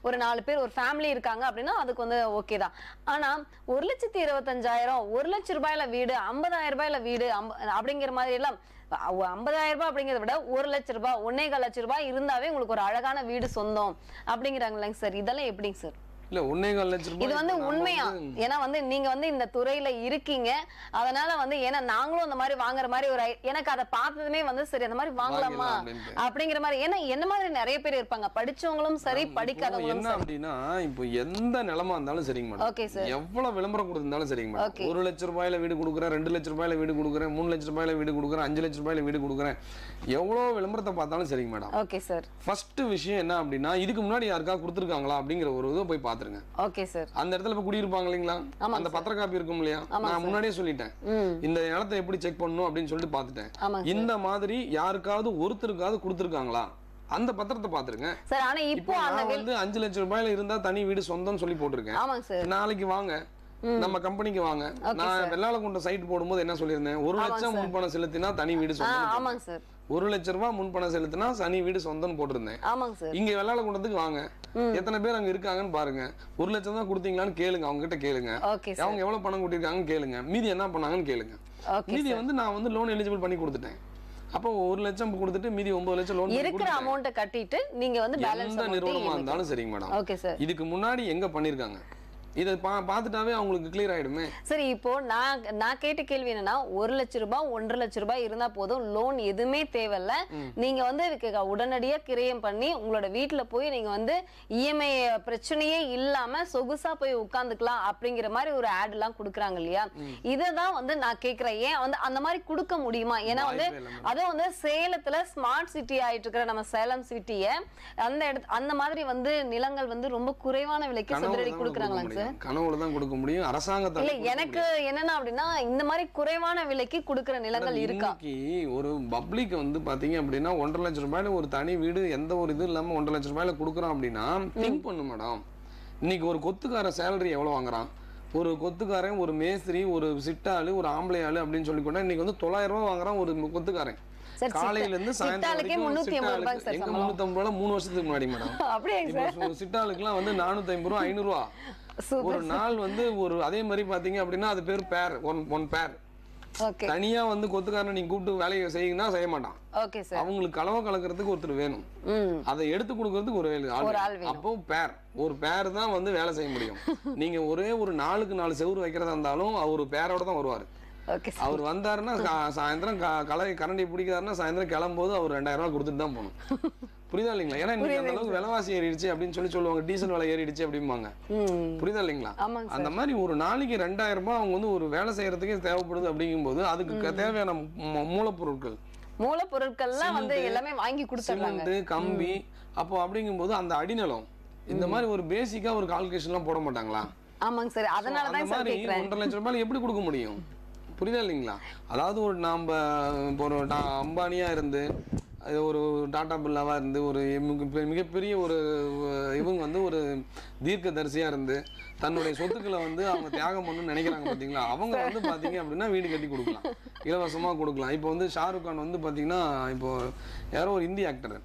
ஒரு நாலு பேர் ஒரு ஃபேமிலி இருக்காங்க அப்படின்னா அதுக்கு வந்து ஓகே தான் ஆனா ஒரு லட்சத்தி இருபத்தஞ்சாயிரம் ஒரு லட்ச ரூபாயில வீடு ஐம்பதாயிரம் ரூபாயில வீடு அம்ப- அப்படிங்கிற மாதிரி எல்லாம் அ- ஐம்பதாயிரம் ரூபாய் அப்படிங்கிறத விட ஒரு லட்ச ரூபாய் ஒன்னே கால் லட்ச ரூபாய் இருந்தாவே உங்களுக்கு ஒரு அழகான வீடு சொந்தம் அப்படிங்கிறாங்களேங்க சார் இதெல்லாம் எப்படிங்க சார் இல்ல ஒன்னே கால் லட்ச ரூபாய் இது வந்து இப்ப நாம உண்மையா வந்து- ஏன்னா வந்து நீங்க வந்து இந்த துறையில இருக்கீங்க அதனால வந்து ஏன்னா நாங்களும் அந்த மாதிரி வாங்குற மாதிரி ஒரு ஐ- எனக்கு அதை பார்த்ததுமே வந்து சரி அந்த மாதிரி வாங்கலாமா வாங்கிடலாம் அப்படின்ட்டு. அப்படிங்கிற மாதிரி ஏன்னா என்ன மாதிரி நிறைய பேர் இருப்பாங்க படிச்சவங்களும் சரி இப்போ படிக்காதவங்களும் என்ன சரி அப்படின்னா இப்போ எந்த நிலமா இருந்தாலும் சரிங்க மேடம் Okay, sir. எவ்வளவு விளம்பரம் கொடுத்திருந்தாலும் சரிங்க Okay. மேடம் ஒரு லட்ச ரூபாயில வீடு கொடுக்குறேன் ரெண்டு லட்ச ரூபாயில வீடு கொடுக்குறேன் மூணு லட்ச ரூபாயில வீடு கொடுக்குறேன் அஞ்சு லட்ச ரூபாயில வீடு கொடுக்குறேன் எவ்வளவு விளம்பரத்தை பார்த்தாலும் சரிங்க மேடம் ஓகே சார் ஃபர்ஸ்ட் விஷயம் என்ன அப்படின்னா இதுக்கு முன்னாடி யாருக்கா கொடுத்துருக்காங்களா அப்படிங்கிற ஒரு இதை போய் பாத்துருங்க ஓகே சார் அந்த இடத்துல இப்ப குடியிருப்பாங்க இல்லைங்களா ஆமாங்க அந்த பத்திர காப்பி இருக்கும் இல்லையா ஆமாங்க நான் முன்னாடியே சொல்லிட்டேன் ம் இந்த இடத்த எப்படி செக் பண்ணணும் அப்படின்னு சொல்லிட்டு பார்த்துட்டேன் ஆமாங்க இந்த மாதிரி யாருக்காவது ஒருத்தருக்காவது கொடுத்துருக்காங்களா அந்த பத்திரத்தை பாத்துருங்க சார் ஆனா இப்போ இப்போ அந்த நான் வில்- வந்து அஞ்சு லட்சம் ரூபாயில இருந்தா தனி வீடு சொந்தம்னு சொல்லி போட்டிருக்கேன் ஆமாங்க சார் நாளைக்கு வாங்க நம்ம கம்பெனிக்கு வாங்க Okay, நான் வெள்ளாள கொண்ட சைட் போடும்போது என்ன சொல்லியிருந்தேன் ஒரு ஆமாங்க லட்சம் sir. முன்பணம் செலுத்தினா தனி வீடு ஆ சொந்தம் ஆமாங்க சார் ஒரு லட்சம் ரூபாய் முன்பணம் செலுத்தினா தனி வீடு சொந்தம்னு போட்டிருந்தேன் ஆமாங்க சார் இங்க வெள்ளாள கொண்டதுக்கு வாங்க எத்தனை பேர் அங்க இருக்காங்கன்னு பாருங்க ஒரு லட்சம் தான் கொடுத்தீங்களான்னு கேளுங்க அவங்க கிட்ட கேளுங்க ஓகே சார் அவங்க எவ்வளவு பணம் கொடுத்திருக்காங்கன்னு கேளுங்க மீதி என்ன பண்ணாங்கன்னு கேளுங்க ஓகே மீதி வந்து நான் வந்து லோன் எலிஜிபிள் பண்ணி கொடுத்துட்டேன் அப்போ ஒரு லட்சம் கொடுத்துட்டு மீதி ஒன்பது லட்சம் லோன் இருக்கிற அமௌண்ட்டை கட்டிட்டு நீங்க வந்து பேலன்ஸ் எந்த நிறுவனமா இருந்தாலும் சரிங்க மேடம் ஓகே சார் இதுக்கு முன்னாடி எங்க பண்ணிருக்காங்க இதை பா பார்த்துட்டாவே அவங்களுக்கு கிளியர் ஆயிடுமே சரி இப்போ நான் நான் கேட்ட கேள்வி என்னன்னா ஒரு லட்ச ரூபாய் ஒன்றரை லட்ச ரூபாய் இருந்தா போதும் லோன் எதுவுமே தேவையில்ல நீங்க வந்து இதுக்கு உடனடியா கிரயம் பண்ணி உங்களோட வீட்டுல போய் நீங்க வந்து இஎம்ஐ பிரச்சனையே இல்லாம சொகுசா போய் உட்காந்துக்கலாம் அப்படிங்கிற மாதிரி ஒரு ஆட் எல்லாம் கொடுக்குறாங்க இல்லையா இததான் வந்து நான் கேக்குறேன் ஏன் வந்து அந்த மாதிரி கொடுக்க முடியுமா ஏன்னா வந்து வாய்ப்பே இல்ல madam. அதுவும் வந்து சேலத்துல ஸ்மார்ட் சிட்டி ஆயிட்டு இருக்கிற நம்ம சேலம் சிட்டிய அந்த இடத்து அந்த மாதிரி வந்து நிலங்கள் வந்து ரொம்ப குறைவான விலைக்கு கனவுல சிதறடி தான் கொடுக்க கொடுக்குறாங்களாங்க சார் முடியும் கனவுல தான் கொடுக்க முடியும் அரசாங்கத்தால இல்ல கொடுக்க எனக்கு என்னன்னா அப்படின்னா இந்த மாதிரி குறைவான விலைக்கு கொடுக்கிற நிலங்கள் முடியாது. இருக்கா இன்னைக்கு ஒரு பப்ளிக் வந்து பாத்தீங்க அப்படின்னா ஒன்றரை லட்சம் ரூபாயில ஒரு தனி வீடு எந்த ஒரு இது இல்லாம ஒன்றரை லட்சம் ரூபாயில கொடுக்குறோம் அப்படின்னா திங்க் பண்ணு மேடம் இன்னைக்கு ஒரு கொத்துக்கார சேலரி எவ்வளவு வாங்குறான் ஒரு கொத்துக்காரன் ஒரு மேஸ்திரி ஒரு சிட்டாளு ஒரு ஆம்பளை ஆளு அப்படின்னு சொல்லி கொண்டா இன்னைக்கு வந்து தொள்ளாயிரம் ரூபாய் வாங்குறான் ஒரு கொத்துக்காரன் சார், சித்தா- காலையில இருந்து சாயந்தரம் சித்தாளுக்கே வரைக்கும் 350 ரூபாய்ங்க சிட்டாளுக்கு சார் எங்க சம்பளம். முன்னூத்தி ஐம்பது ரூபாய் மூணு வருஷத்துக்கு முன்னாடி மேடம் அப்படியாங்க இப்போ சார் சு- சிட்டாளுக்குலாம் வந்து நானூத்தி ஐம்பது ரூபா ஐநூறு ரூபா ஒரு சூப்பர் நாள் வந்து ஒரு அதே மாதிரி பாத்தீங்க அப்படின்னா அது பேர் பேர் ஒன் ஒன் பேர் ஓகே தனியா வந்து கொத்துக்காரனை நீங்க கூப்பிட்டு வேலையை செய்யுங்கன்னா செய்ய மாட்டான் ஓகே சார் அவங்களுக்கு கலவை கலக்கிறதுக்கு ஒருத்தர் வேணும் ம் அதை எடுத்து கொடுக்கறதுக்கு ஒரு வேலை ஆள் ஒரு ஆள் வேணும். வேணும். அப்போ பேர் ஒரு பேர் தான் வந்து வேலை செய்ய முடியும் நீங்க ஒரே ஒரு நாளுக்கு நாலு செவுரு வைக்கிறதா இருந்தாலும் அவர் பேரோட தான் வருவாரு ஓகே சார் அவர் வந்தாருன்னா கா- சாயந்தரம் க- கலை கரண்டி பிடிக்கிறாருன்னா சாயந்தரம் கிளம்பும்போது அவர் ரெண்டாயிரம் ரூபாய் கொடுத்துட்டு தான் போகணும் புரியுதா இல்லைங்களா ஏன்னா இன்னைக்கு அந்த அளவுக்கு விலைவாசி ஏறிடுச்சு அப்படின்னு சொல்லி சொல்லுவாங்க டீசல் விலை ஏறிடுச்சு அப்படிம்பாங்க ம் புரியுதா இல்லைங்களா ஆமாங்க அந்த மாதிரி ஒரு நாளைக்கு ரெண்டாயிரம் ரூபாய் அவங்க வந்து ஒரு வேலை செய்யறதுக்கே தேவைப்படுது அப்படிங்கும்போது அதுக்கு க- தேவையான மூ- மூலப்பொருட்கள் மூலப்பொருட்கள்லாம் வந்து சிமெண்ட், எல்லாமே வாங்கி கொடுத்துறாங்க சிமெண்ட் கம்பி அப்போ அப்படிங்கும்போது அந்த அடிநிலம் இந்த மாதிரி ஒரு பேசிக்கா ஒரு கால்குலேஷன்லாம் போட மாட்டாங்களா ஆமாங்க சார் அதனால அந்த தான் சார் மாதிரி கேக்குறேன் ஒன்றரை லட்சம் ரூபாய் எப்படி கொடுக்க முடியும் புரியுதா இல்லைங்களா அதாவது ஒரு நாம இப்போ ஒரு டா- அம்பானியா இருந்து அது ஒரு டாடா பிர்லாவா இருந்து ஒரு மிக- பெ- மிகப்பெரிய ஒரு அஹ், இவங்க வந்து ஒரு தீர்க்கதரிசியா இருந்து தன்னுடைய சொத்துக்களை வந்து அவங்க தியாகம் பண்ணணும்னு நினைக்கிறாங்க பாத்தீங்களா அவங்க வந்து பாத்தீங்க அப்படின்னா வீடு கட்டி கொடுக்கலாம் இலவசமா கொடுக்கலாம் இப்போ வந்து ஷாருக் கான் வந்து பாத்தீங்கன்னா இப்போ யாரோ ஒரு இந்தி ஆக்டர்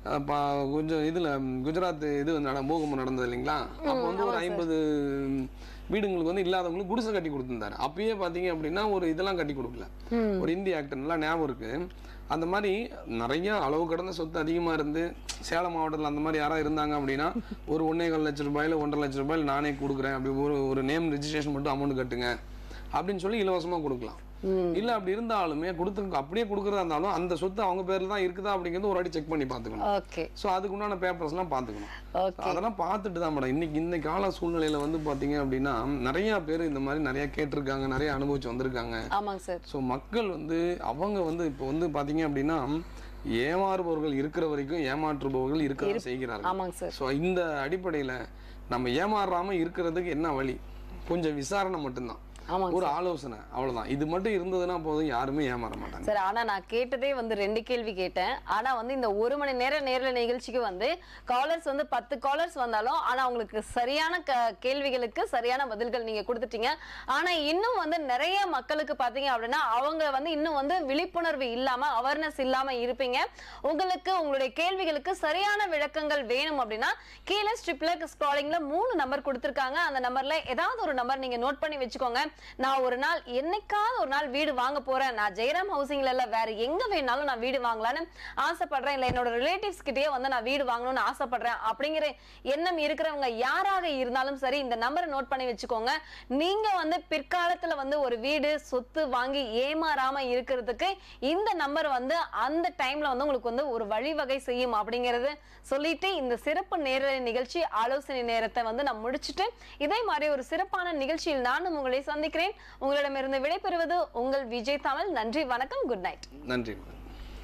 கொஞ்சம் இதுல ம், குஜராத் இது நட பூகம்பம் நடந்தது இல்லைங்களா அப்போ வந்து ஒரு ஐம்பது வீடுங்களுக்கு வந்து இல்லாதவங்களுக்கு குடிசை கட்டி கொடுத்துருந்தாரு அப்பயே பாத்தீங்க அப்படின்னா ஒரு இதெல்லாம் கட்டி கொடுக்கல ஒரு இந்தி ஆக்டர் நல்லா ஞாபகம் இருக்கு அந்த மாதிரி நிறைய அளவு கடந்த சொத்து அதிகமா இருந்து சேலம் மாவட்டத்தில் அந்த மாதிரி யாராவது இருந்தாங்க அப்படின்னா ஒரு ஒன்னேகால் லட்சம் ரூபாயில ஒன்றரை லட்சம் ரூபாயில நானே கொடுக்குறேன் அப்படி ஒரு ஒரு நேம் ரெஜிஸ்ட்ரேஷன் மட்டும் அமௌண்ட் கட்டுங்க அப்படின்னு சொல்லி இலவசமா கொடுக்கலாம் இல்ல அப்படி இருந்தாலுமே கொடுத்து அப்படியே கொடுக்கறதா இருந்தாலும் அந்த சொத்து அவங்க பேர்ல தான் இருக்குதா அப்படிங்கிறது ஒரு வாட்டி செக் பண்ணி பார்த்துக்கணும் ஓகே ஸோ அதுக்கு உண்டான பேப்பர்ஸ்லாம் பார்த்துக்கணும் ஓகே அதெல்லாம் பார்த்துட்டு தான் மேடம் இன்னைக்கு இந்த கால சூழ்நிலையில வந்து பாத்தீங்க அப்படின்னா நிறைய பேர் இந்த மாதிரி நிறைய கேட்டிருக்காங்க நிறைய அனுபவிச்சு வந்திருக்காங்க ஆமாங்க சார் ஸோ மக்கள் வந்து அவங்க வந்து இப்போ வந்து பாத்தீங்க அப்படின்னா ஏமாறுபவர்கள் இருக்கிற வரைக்கும் ஏமாற்றுபவர்கள் இருக்க செய்கிறார்கள் ஆமாங்க சார் ஸோ இந்த அடிப்படையில நம்ம ஏமாறாம இருக்கிறதுக்கு என்ன வழி கொஞ்சம் விசாரணை மட்டும்தான் ஆமாங்க ஒரு ஆலோசனை அவ்வளவுதான் இது மட்டும் இருந்ததுன்னா போதும் யாருமே ஏமாற மாட்டாங்க சரி ஆனா நான் கேட்டதே வந்து ரெண்டு கேள்வி கேட்டேன் ஆனா வந்து இந்த ஒரு மணி நேர நேர்ல நிகழ்ச்சிக்கு வந்து காலர்ஸ் வந்து பத்து காலர்ஸ் வந்தாலும் ஆனா உங்களுக்கு சரியான க- கேள்விகளுக்கு சரியான பதில்கள் நீங்க கொடுத்துட்டீங்க ஆனா இன்னும் வந்து நிறைய மக்களுக்கு பாத்தீங்க அப்படின்னா அவங்க வந்து இன்னும் வந்து விழிப்புணர்வு இல்லாம அவேர்னஸ் இல்லாம இருப்பீங்க உங்களுக்கு உங்களுடைய கேள்விகளுக்கு சரியான விளக்கங்கள் வேணும் அப்படின்னா கீழே ஸ்ட்ரிப்ல ஸ்க்ராலிங்ல மூணு நம்பர் கொடுத்திருக்காங்க அந்த நம்பர்ல ஏதாவது ஒரு நம்பர் நீங்க நோட் பண்ணி வச்சுக்கோங்க நான் ஒரு நாள் என்னைக்காவது ஒரு நாள் வீடு வாங்க போறேன் நான் ஜெயராம் ஹவுசிங்ல இல்ல வேற எங்க வேணாலும் நான் வீடு வாங்கலாம்னு ஆசைப்படுறேன் இல்ல என்னோட ரிலேட்டிவ்ஸ் கிட்டயே வந்து நான் வீடு வாங்கணும்னு ஆசைப்படுறேன் அப்படிங்கிற எண்ணம் இருக்கிறவங்க யாராக இருந்தாலும் சரி இந்த நம்பரை நோட் பண்ணி வச்சுக்கோங்க நீங்க வந்து பிற்காலத்துல வந்து ஒரு வீடு சொத்து வாங்கி ஏமாறாம இருக்கிறதுக்கு இந்த நம்பர் வந்து அந்த டைம்ல வந்து உங்களுக்கு வந்து ஒரு வழிவகை செய்யும் அப்படிங்கறது சொல்லிட்டு இந்த சிறப்பு நேரலை நிகழ்ச்சி ஆலோசனை நேரத்தை வந்து நான் முடிச்சுட்டு இதே மாதிரி ஒரு சிறப்பான நிகழ்ச்சியில் நானும் உங்களை சந்திக்கிறேன் உங்களிடமிருந்து விடைபெறுவது உங்கள் விஜய் தமிழ் நன்றி வணக்கம் குட் நைட் நன்றி மேடம்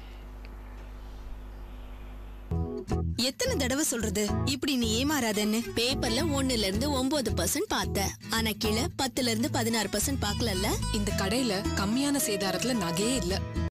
எத்தனை தடவை சொல்றது இப்படி நீ ஏமாறாதன்னு பேப்பர்ல ஒண்ணுல இருந்து ஒன்பது பர்சன்ட் பார்த்த ஆனா கீழே பத்துல இருந்து பதினாறு பர்சன்ட் பாக்கலல்ல இந்த கடையில கம்மியான சேதாரத்துல நகையே இல்ல